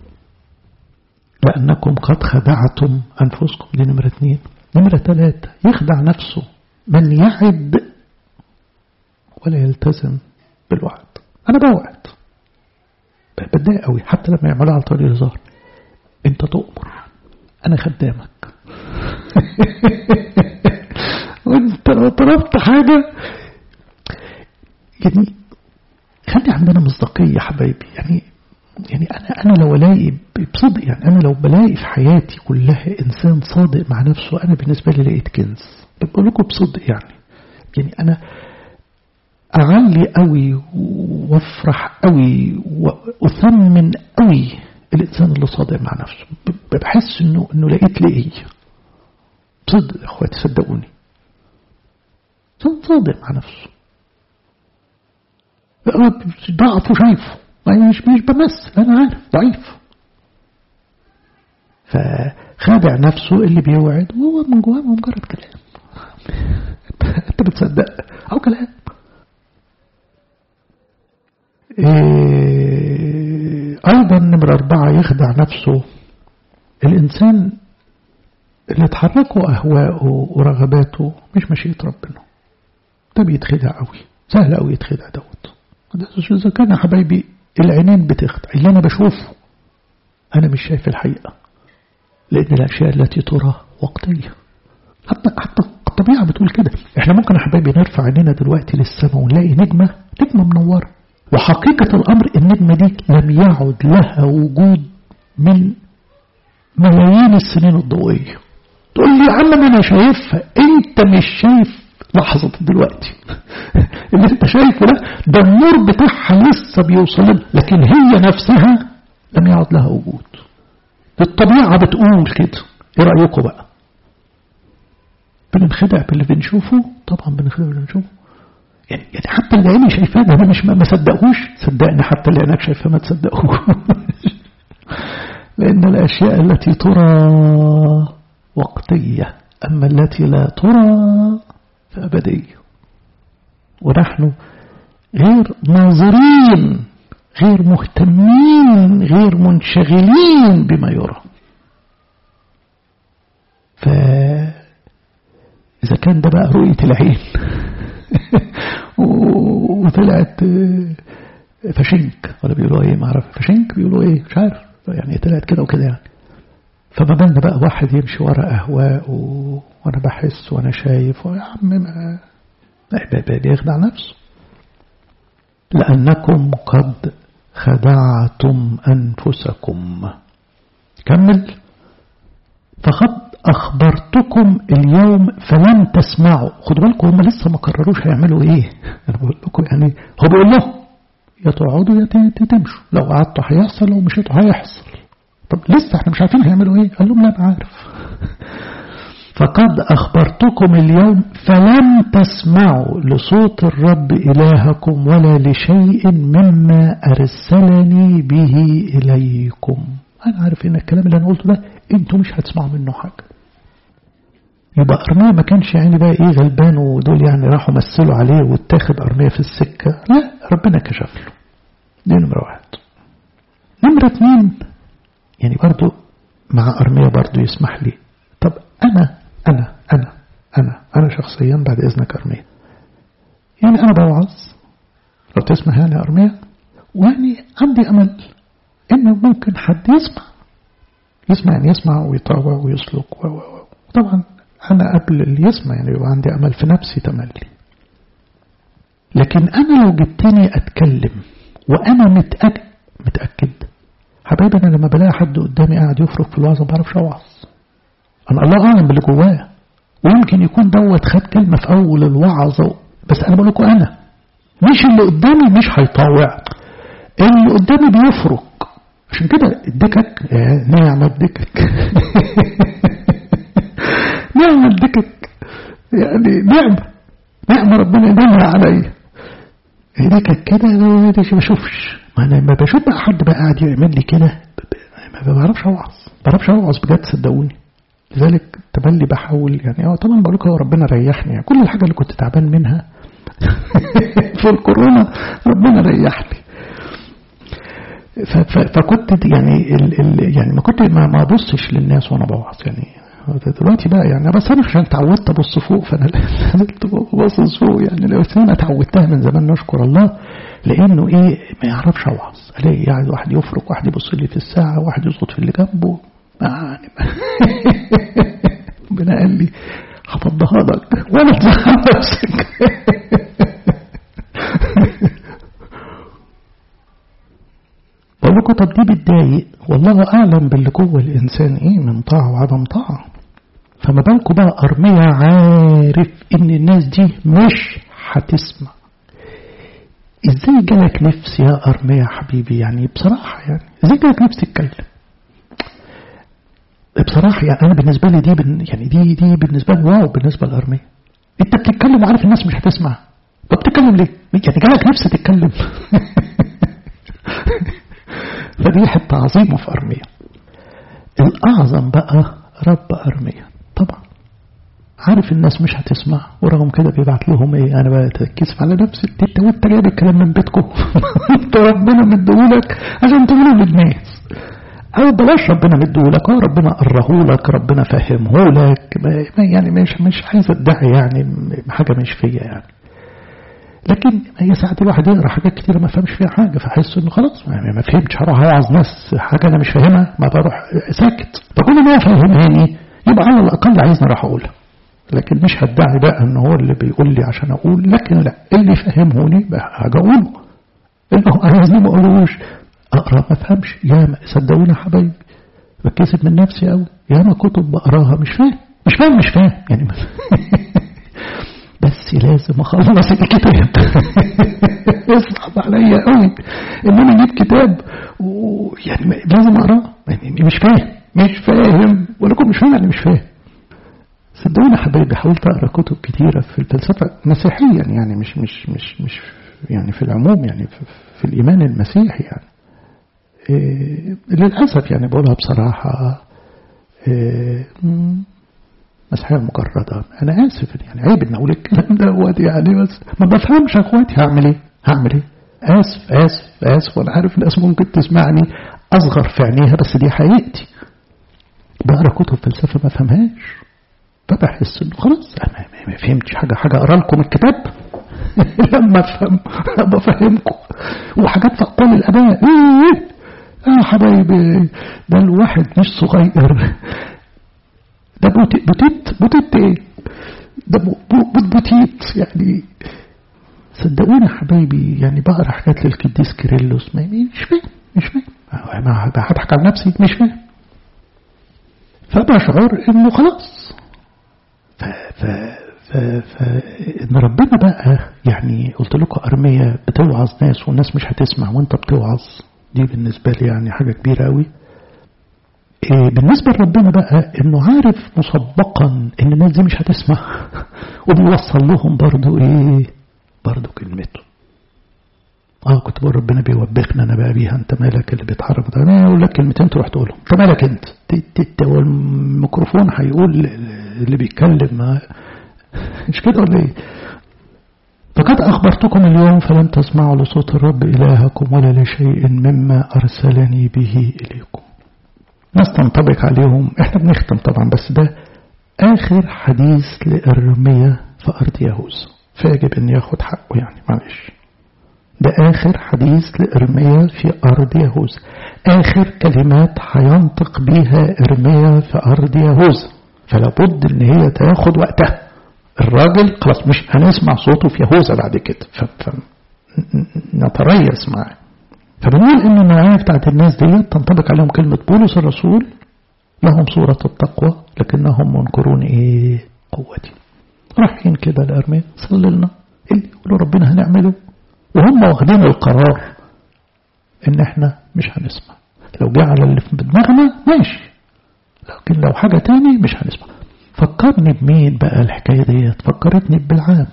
[SPEAKER 1] لأنكم قد خدعتم أنفسكم دي نمرة اثنين نمرة ثلاثة يخدع نفسه من يعد ولا يلتزم بالوعد أنا بوعد بتضايق قوي حتى لما يعملوها على طريق الهزار أنت تؤمر أنا خدامك وأنت لو طلبت حاجة يعني خلي عندنا مصداقية حبايبي يعني يعني أنا أنا لو ألاقي بصدق يعني أنا لو بلاقي في حياتي كلها إنسان صادق مع نفسه أنا بالنسبة لي لقيت كنز بقول لكم بصدق يعني يعني أنا أعلي قوي وافرح قوي وأثمن قوي الإنسان اللي صادق مع نفسه بحس إنه إنه لقيت لي إيه صدق يا إخواتي صدقوني صادق مع نفسه ضعف وشايفه مش مش بمثل أنا عارف ضعيف فخادع نفسه اللي بيوعد وهو من جواه مجرد كلام انت بتصدق او كلام إيه ايضا نمرة اربعة يخدع نفسه الانسان اللي تحركه اهواءه ورغباته مش مشيئة ربنا ده بيتخدع قوي سهل قوي يتخدع دوت اذا كان يا حبايبي العينين بتخدع اللي انا بشوفه انا مش شايف الحقيقة لان الاشياء التي ترى وقتية حتى حتى الطبيعة بتقول كده احنا ممكن يا حبايبي نرفع عينينا دلوقتي للسماء ونلاقي نجمة نجمة منورة وحقيقة الأمر النجمة دي لم يعد لها وجود من ملايين السنين الضوئية تقول لي يا عم أنا شايفها أنت مش شايف لحظة دلوقتي اللي أنت شايفه ده ده النور بتاعها لسه بيوصل لنا لكن هي نفسها لم يعد لها وجود الطبيعة بتقول كده ايه رأيكم بقى بننخدع باللي بنشوفه طبعا بننخدع باللي بنشوفه يعني, يعني حتى اللي عيني شايفاه ده انا مش ما صدقهوش صدقني حتى اللي عينك شايفاه ما تصدقهوش لأن الأشياء التي ترى وقتية أما التي لا ترى فأبدية ونحن غير ناظرين غير مهتمين غير منشغلين بما يرى فإذا كان ده بقى رؤية العين وطلعت فشنك ولا بيقولوا ايه ما اعرف فشنك بيقولوا ايه مش عارف يعني طلعت كده وكده يعني فما بالنا بقى واحد يمشي ورا اهواء وانا بحس وانا شايف يا عم ما بيخدع نفسه لأنكم قد خدعتم أنفسكم كمل فقد أخبرتكم اليوم فلم تسمعوا خدوا بالكم هم لسه ما قرروش هيعملوا إيه أنا بقول لكم يعني هو بيقول لهم يا تقعدوا يا تمشوا لو قعدتوا هيحصل لو مشيتوا هيحصل طب لسه احنا مش عارفين هيعملوا ايه قال لهم لا انا عارف فقد أخبرتكم اليوم فلم تسمعوا لصوت الرب إلهكم ولا لشيء مما أرسلني به إليكم أنا عارف إن الكلام اللي أنا قلته ده أنتوا مش هتسمعوا منه حاجة يبقى أرميا ما كانش يعني بقى إيه غلبان ودول يعني راحوا مثلوا عليه واتاخد أرميا في السكة لا ربنا كشف له دي نمرة واحد نمرة اتنين يعني برضو مع أرميا برضو يسمح لي طب أنا أنا أنا أنا أنا شخصيا بعد إذنك أرميا يعني أنا بوعظ لو تسمح يعني أرميا ويعني عندي أمل إنه ممكن حد يسمع يسمع يعني يسمع ويطاوع ويسلك و و طبعا أنا قبل اللي يسمع يعني يبقى عندي أمل في نفسي تملي لكن أنا لو جبتني أتكلم وأنا متأكد متأكد حبايبي أنا لما بلاقي حد قدامي قاعد يفرق في الوعظة ما بعرفش أوعظ أنا الله أعلم باللي جواه ويمكن يكون دوت خد كلمة في أول الوعظة بس أنا بقول لكم أنا مش اللي قدامي مش هيطاوع اللي قدامي بيفرق عشان كده اديكك نعمة اديكك نعمة اديكك يعني نعمة نعمة ربنا يدلها عليا اديكك كده ما بشوفش ما انا لما بشوف بقى حد بقى قاعد يعمل لي كده ما بعرفش اوعظ ما بعرفش اوعظ بجد صدقوني لذلك تبلي بحاول يعني اه طبعا بقول لكم هو ربنا ريحني يعني كل الحاجه اللي كنت تعبان منها في الكورونا ربنا ريحني فكنت يعني ال ال يعني ما كنت ما, ما ابصش للناس وانا بوعظ يعني دلوقتي بقى يعني بس انا عشان اتعودت ابص فوق فانا نزلت باصص فوق يعني لو انا اتعودتها من زمان نشكر الله لانه ايه ما يعرفش اوعظ الاقي يعني واحد يفرق واحد يبص لي في الساعه واحد يصوت في اللي جنبه يعني ربنا قال لي هفضها لك ولا تزعل نفسك بقول لكم طب دي بتضايق والله اعلم باللي جوه الانسان ايه من طاعه وعدم طاعه فما بالكم بقى ارميا عارف ان الناس دي مش هتسمع ازاي جالك نفس يا ارميا حبيبي يعني بصراحه يعني ازاي جالك نفس تتكلم بصراحة يعني أنا بالنسبة لي دي بن يعني دي دي بالنسبة لي واو بالنسبة للأرمية أنت بتتكلم وعارف الناس مش هتسمع طب بتتكلم ليه؟ يعني جالك نفس تتكلم فدي حتة عظيمة في أرمية الأعظم بقى رب أرمية طبعا عارف الناس مش هتسمع ورغم كده بيبعت لهم ايه انا بتكسف على نفسي انت وانت جايب الكلام من بيتكم انت ربنا مديهولك عشان تقولوا للناس أو بلاش ربنا مديهولك اه ربنا قرهولك ربنا فهمهولك يعني مش مش عايز ادعي يعني حاجة مش فيا يعني لكن هي ساعات الواحد يقرا حاجات كتير ما فهمش فيها حاجة فحس انه خلاص يعني ما فهمتش هروح اوعظ ناس حاجة انا مش فاهمها ما بروح ساكت فكل ما فهمهاني يبقى على الاقل عايزني اروح اقولها لكن مش هدعي بقى ان هو اللي بيقول لي عشان اقول لكن لا اللي فهمهوني هاجي اقوله اللي هو عايزني ما اقولوش اقرا ما افهمش ياما صدقوني يا حبايبي بتكسب من نفسي قوي ياما كتب بقراها مش فاهم مش فاهم مش فاهم يعني بس لازم اخلص الكتاب يصعب عليا قوي ان انا اجيب كتاب ويعني لازم اقراه يعني مش فاهم مش فاهم ولكم مش فاهم يعني مش فاهم صدقوني يا حبايبي حاولت اقرا كتب كتيره في الفلسفه مسيحيا يعني مش مش مش مش يعني في العموم يعني في, في الايمان المسيحي يعني إيه للاسف يعني بقولها بصراحه إيه مسيحيه مجرده انا اسف يعني عيب ان اقول الكلام دوت يعني بس ما بفهمش يا اخواتي هعمل ايه؟ هعمل ايه؟ اسف اسف اسف وانا عارف الناس ممكن تسمعني اصغر في عينيها بس دي حقيقتي بقرا كتب فلسفه ما فهمهاش فبحس انه خلاص انا ما فهمتش حاجه حاجه اقرا لكم الكتاب لما افهم بفهمكم وحاجات في اقوال الاباء ايه اه حبايبي ده الواحد مش صغير ده بوتيت بوتيت, بوتيت ايه ده بوتيت يعني صدقوني يا حبايبي يعني بقرا حاجات للقديس كيرلس ما مش فاهم مش فاهم ما هضحك على نفسي مش فاهم فبشعر انه خلاص ف ف فإن ربنا بقى يعني قلت لكم أرمية بتوعظ ناس والناس مش هتسمع وانت بتوعظ دي بالنسبة لي يعني حاجة كبيرة قوي إيه بالنسبة لربنا بقى انه عارف مسبقا ان الناس دي مش هتسمع وبيوصل لهم برضو ايه برضو كلمته اه كنت بقول ربنا بيوبخنا انا بقى بيها انت مالك اللي بيتحرك ده انا اقول لك كلمتين تروح تقولهم انت مالك انت هو الميكروفون هيقول اللي بيتكلم مش كده ولا ايه فقد أخبرتكم اليوم فلم تسمعوا لصوت الرب إلهكم ولا لشيء مما أرسلني به إليكم ناس تنطبق عليهم احنا بنختم طبعا بس ده آخر حديث لإرميا في أرض يهوذا فيجب أن ياخد حقه يعني معلش ده آخر حديث لإرميا في أرض يهوذا آخر كلمات هينطق بيها إرميا في أرض يهوذا فلا بد إن هي تاخد وقتها الراجل خلاص مش هنسمع صوته في يهوذا بعد كده فنتريث معاه فبنقول إن النوعية بتاعت الناس دي تنطبق عليهم كلمة بولس الرسول لهم صورة التقوى لكنهم منكرون إيه قوتي رايحين كده لأرميا صلي لنا اللي يقولوا ربنا هنعمله وهم واخدين القرار ان احنا مش هنسمع لو جه على اللي في دماغنا ماشي لكن لو حاجة تاني مش هنسمع فكرني بمين بقى الحكاية ديت فكرتني بالعام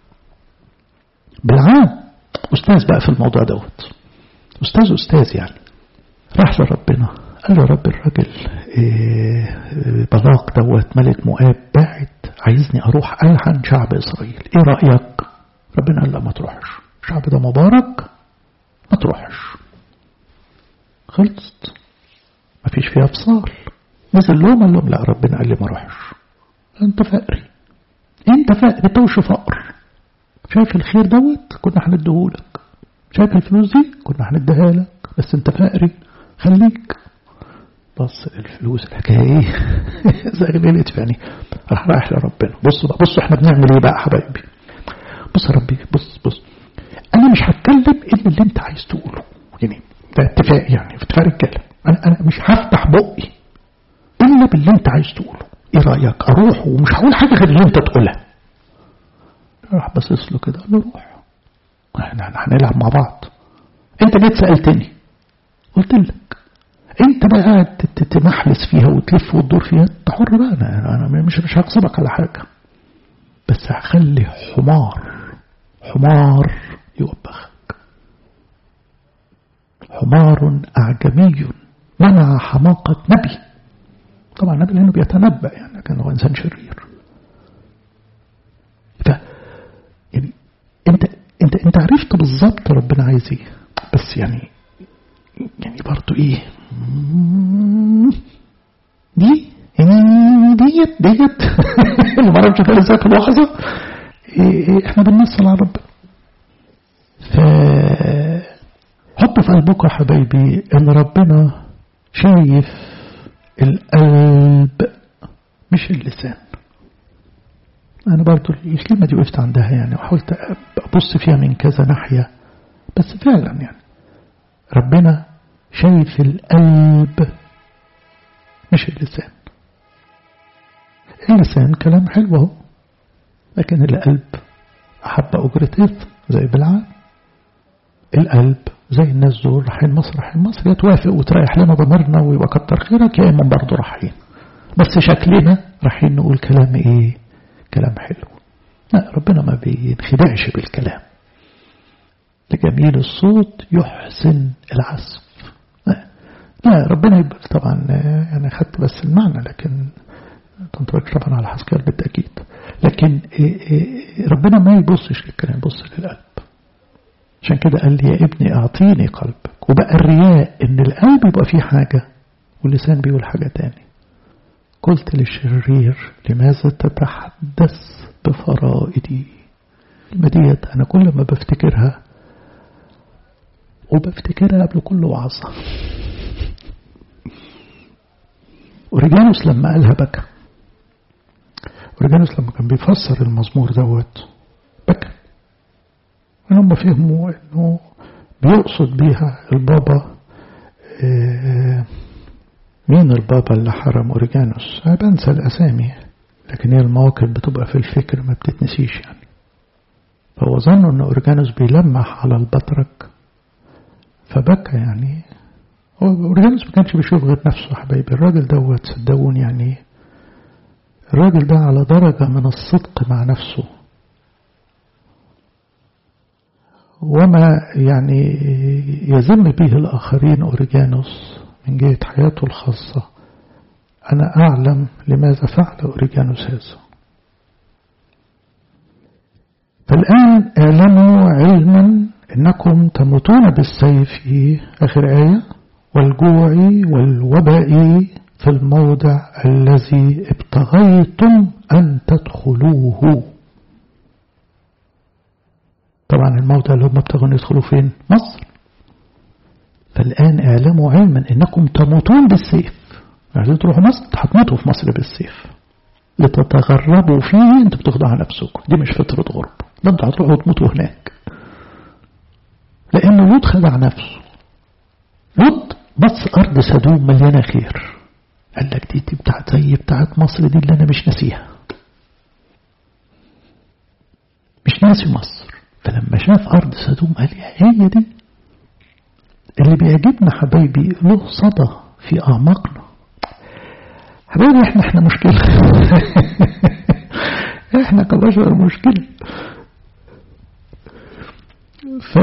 [SPEAKER 1] بالعام أستاذ بقى في الموضوع دوت أستاذ أستاذ يعني راح لربنا قال له رب الراجل إيه بلاق دوت ملك مؤاب باعت عايزني أروح ألحن شعب إسرائيل إيه رأيك ربنا قال لا ما تروحش الشعب ده مبارك ما تروحش خلصت ما فيش فيها فصال نزل لهم قال لهم لا ربنا قال لي ما اروحش انت فقري انت فقري توش فقر شايف الخير دوت كنا هنديهولك شايف الفلوس دي كنا هنديها لك بس انت فقري خليك بص الفلوس الحكايه ايه زغللت في عيني راح رايح لربنا بصوا بقى بصوا احنا بنعمل ايه بقى حبايبي بص يا ربي بص بص انا مش هتكلم الا اللي انت عايز تقوله يعني ده اتفاق يعني في اتفاق الكلام انا انا مش هفتح بقي الا باللي انت عايز تقوله ايه رايك اروح ومش هقول حاجه غير اللي انت تقولها راح باصص له كده قال له روح احنا هنلعب مع بعض انت جيت سالتني قلت لك انت بقى قاعد تمحلس فيها وتلف وتدور فيها انت حر بقى انا, أنا مش مش هغصبك على حاجه بس هخلي حمار حمار يوبخك حمار أعجمي منع حماقة نبي طبعا النبي لأنه بيتنبأ يعني كان هو إنسان شرير ف يعني انت انت انت عرفت بالظبط ربنا عايز ايه بس يعني يعني برضه ايه دي يعني ديت ديت اللي ما اعرفش كده ازاي في اللحظه إيه احنا بنمثل على ربنا ف حطوا في قلبكم يا حبايبي ان ربنا شايف القلب مش اللسان انا برضو الكلمه دي وقفت عندها يعني وحاولت ابص فيها من كذا ناحيه بس فعلا يعني ربنا شايف القلب مش اللسان اللسان كلام حلو اهو لكن القلب أحب أجرتين زي بالعام القلب زي الناس دول رايحين مصر رايحين مصر يا توافق وتريح لنا ضميرنا ويبقى كتر خيرك يا إما برضه رايحين بس شكلنا رايحين نقول كلام إيه كلام حلو لا ربنا ما بينخدعش بالكلام لجميل الصوت يحسن العزف لا ربنا يبقى طبعا يعني خدت بس المعنى لكن تنطبق طبعا على حسكال بالتأكيد لكن ربنا ما يبصش للكلام يبص للقلب عشان كده قال لي يا ابني أعطيني قلبك وبقى الرياء إن القلب يبقى فيه حاجة واللسان بيقول حاجة تاني قلت للشرير لماذا تتحدث بفرائدي المديت أنا كل ما بفتكرها وبفتكرها قبل كل وعظة أوريجانوس لما قالها بكى أوريجانوس لما كان بيفسر المزمور دوت بكى ان هم فهموا انه بيقصد بيها البابا مين البابا اللي حرم أوريجانوس أنا بنسى الأسامي لكن هي المواقف بتبقى في الفكر ما بتتنسيش يعني فهو ظن أن أورجانوس بيلمح على البطرك فبكى يعني هو أورجانوس ما كانش بيشوف غير نفسه حبايبي الراجل دوت صدقوني يعني الراجل ده على درجة من الصدق مع نفسه وما يعني يذم به الآخرين أوريجانوس من جهة حياته الخاصة أنا أعلم لماذا فعل أوريجانوس هذا فالآن اعلموا علما إنكم تموتون بالسيف آخر آية والجوع والوباء في الموضع الذي ابتغيتم أن تدخلوه طبعا الموضع اللي هم ابتغون يدخلوا فين مصر فالآن اعلموا علما إنكم تموتون بالسيف عايزين تروحوا مصر هتموتوا في مصر بالسيف لتتغربوا فيه انتوا بتاخدوا على نفسكم دي مش فترة غرب ده انتوا هتروحوا تموتوا هناك لأن لوط خدع نفسه لوط بص أرض سدوم مليانة خير قال لك دي, دي بتاعت زي بتاعت مصر دي اللي أنا مش ناسيها مش ناسي مصر فلما شاف أرض سدوم قال هي دي اللي بيعجبنا حبايبي له صدى في أعماقنا حبايبي احنا احنا مشكلة احنا كبشر مشكلة ف...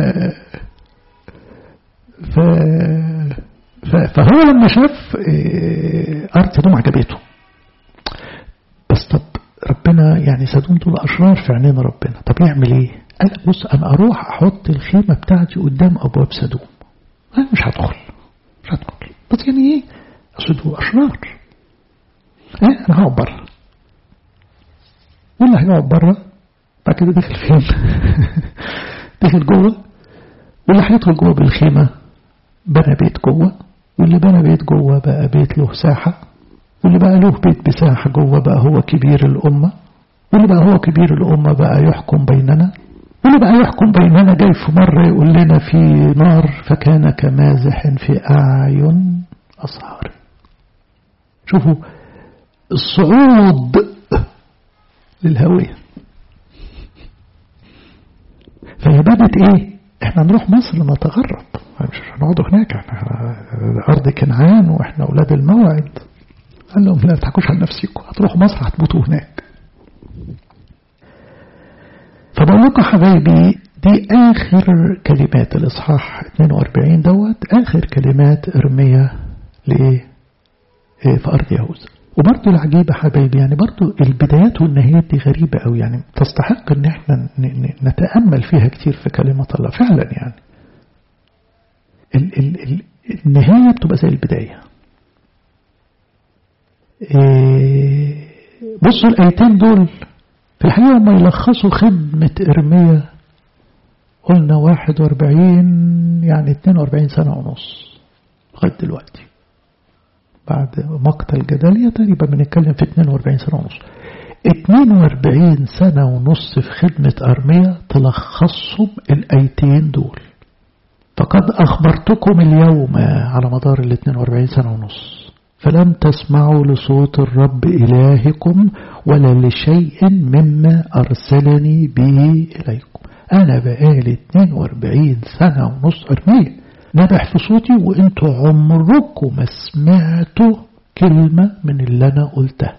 [SPEAKER 1] ف... ف... فهو لما شاف أرض سدوم عجبته بس طب ربنا يعني سدوم دول أشرار في عينين ربنا طب يعمل ايه قال بص أنا أروح أحط الخيمة بتاعتي قدام أبواب سدوم أنا مش هدخل مش هدخل بس يعني ايه أصل دول أشرار ايه أنا هقعد بره واللي هيقعد بره بعد كده داخل فين داخل جوه واللي هيدخل جوه بالخيمة بنى بيت جوه واللي بنى بيت جوه بقى بيت له ساحة واللي بقى له بيت بساحة جوه بقى هو كبير الأمة واللي بقى هو كبير الأمة بقى يحكم بيننا واللي بقى يحكم بيننا جاي في مرة يقول لنا في نار فكان كمازح في أعين أصهار شوفوا الصعود للهوية فهي بدت ايه احنا نروح مصر نتغرب مش هنقعد هناك احنا ارض كنعان واحنا اولاد الموعد قال لهم لا تحكوش عن نفسكم هتروحوا مصر هتموتوا هناك فبقول لكم حبايبي دي آخر كلمات الإصحاح 42 دوت آخر كلمات إرميا لإيه؟ في أرض يهوذا وبرضه العجيبة حبايبي يعني برضه البدايات والنهايات دي غريبة أوي يعني تستحق إن إحنا نتأمل فيها كتير في كلمة الله فعلا يعني ال ال ال النهاية بتبقى زي البداية إيه بصوا الآيتين دول في الحقيقة هم يلخصوا خدمة إرميا قلنا 41 يعني 42 سنة ونص لغاية دلوقتي بعد مقتل جدالية تقريبا بنتكلم في 42 سنة ونص 42 سنة ونص في خدمة أرميا تلخصهم الآيتين دول فقد أخبرتكم اليوم على مدار ال 42 سنة ونص فلم تسمعوا لصوت الرب إلهكم ولا لشيء مما أرسلني به إليكم أنا بقالي 42 سنة ونص أرمية نبح في صوتي وانتوا عمركم ما سمعتوا كلمة من اللي أنا قلتها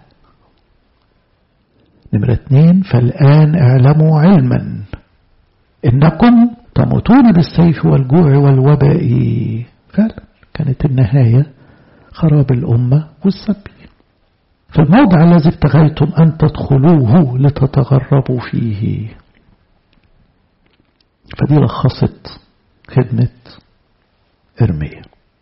[SPEAKER 1] نمرة اتنين فالآن اعلموا علما إنكم تموتون بالسيف والجوع والوباء فعلا كانت النهاية خراب الأمة والسبي في الموضع الذي ابتغيتم أن تدخلوه لتتغربوا فيه فدي لخصت خدمة إرميا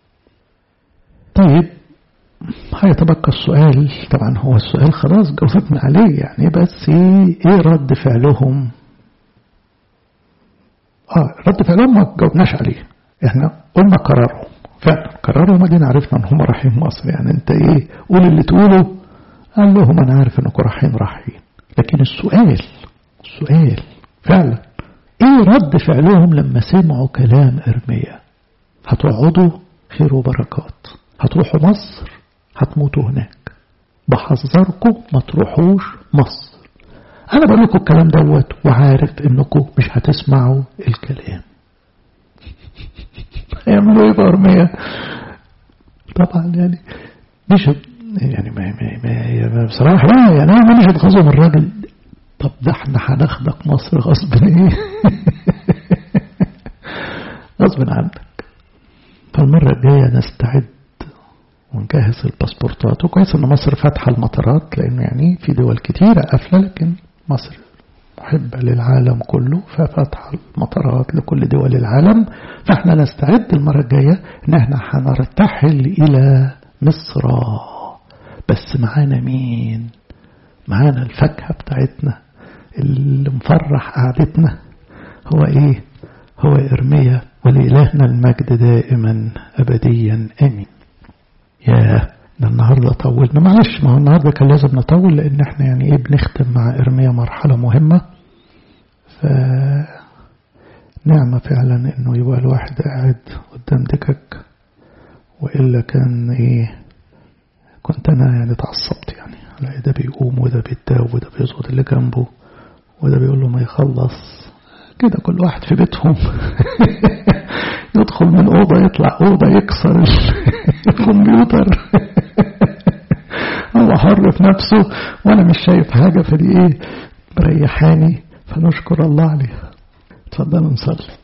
[SPEAKER 1] طيب هيتبقى السؤال طبعا هو السؤال خلاص جاوبنا عليه يعني بس ايه رد فعلهم اه رد فعلهم ما جاوبناش عليه احنا قلنا قرارهم فعلا قرارهم ادينا عرفنا ان هم رايحين مصر يعني انت ايه قول اللي تقوله قال لهم انا عارف انكم رايحين رايحين لكن السؤال السؤال فعلا ايه رد فعلهم لما سمعوا كلام ارميا هتقعدوا خير وبركات هتروحوا مصر هتموتوا هناك بحذركم ما تروحوش مصر أنا بقول لكم الكلام دوت وعارف إنكم مش هتسمعوا الكلام هيعملوا إيه بأرمية طبعا يعني مش يعني ما ما ما بصراحة لا يعني أنا مش هتغزم الراجل طب ده احنا هناخدك مصر غصب ايه غصب عنك فالمرة الجاية نستعد ونجهز الباسبورتات وكويس ان مصر فاتحة المطارات لانه يعني في دول كتيرة قافلة لكن مصر محبة للعالم كله ففاتحة المطارات لكل دول العالم فاحنا نستعد المرة الجاية ان احنا هنرتحل الى مصر بس معانا مين معانا الفاكهة بتاعتنا اللي مفرح قعدتنا هو ايه هو ارميا ولإلهنا المجد دائما أبديا آمين يا ده النهاردة طولنا معلش ما هو النهاردة كان لازم نطول لأن احنا يعني ايه بنختم مع إرميا مرحلة مهمة ف نعمة فعلا انه يبقى الواحد قاعد قدام دكك وإلا كان ايه كنت انا يعني اتعصبت يعني لا ده بيقوم وده بيتاوب وده بيزود اللي جنبه وده بيقول له ما يخلص كده كل واحد في بيتهم يدخل من أوضة يطلع أوضة يكسر الكمبيوتر هو حر في نفسه وأنا مش شايف حاجة فدي إيه مريحاني فنشكر الله عليها اتفضلوا نصلي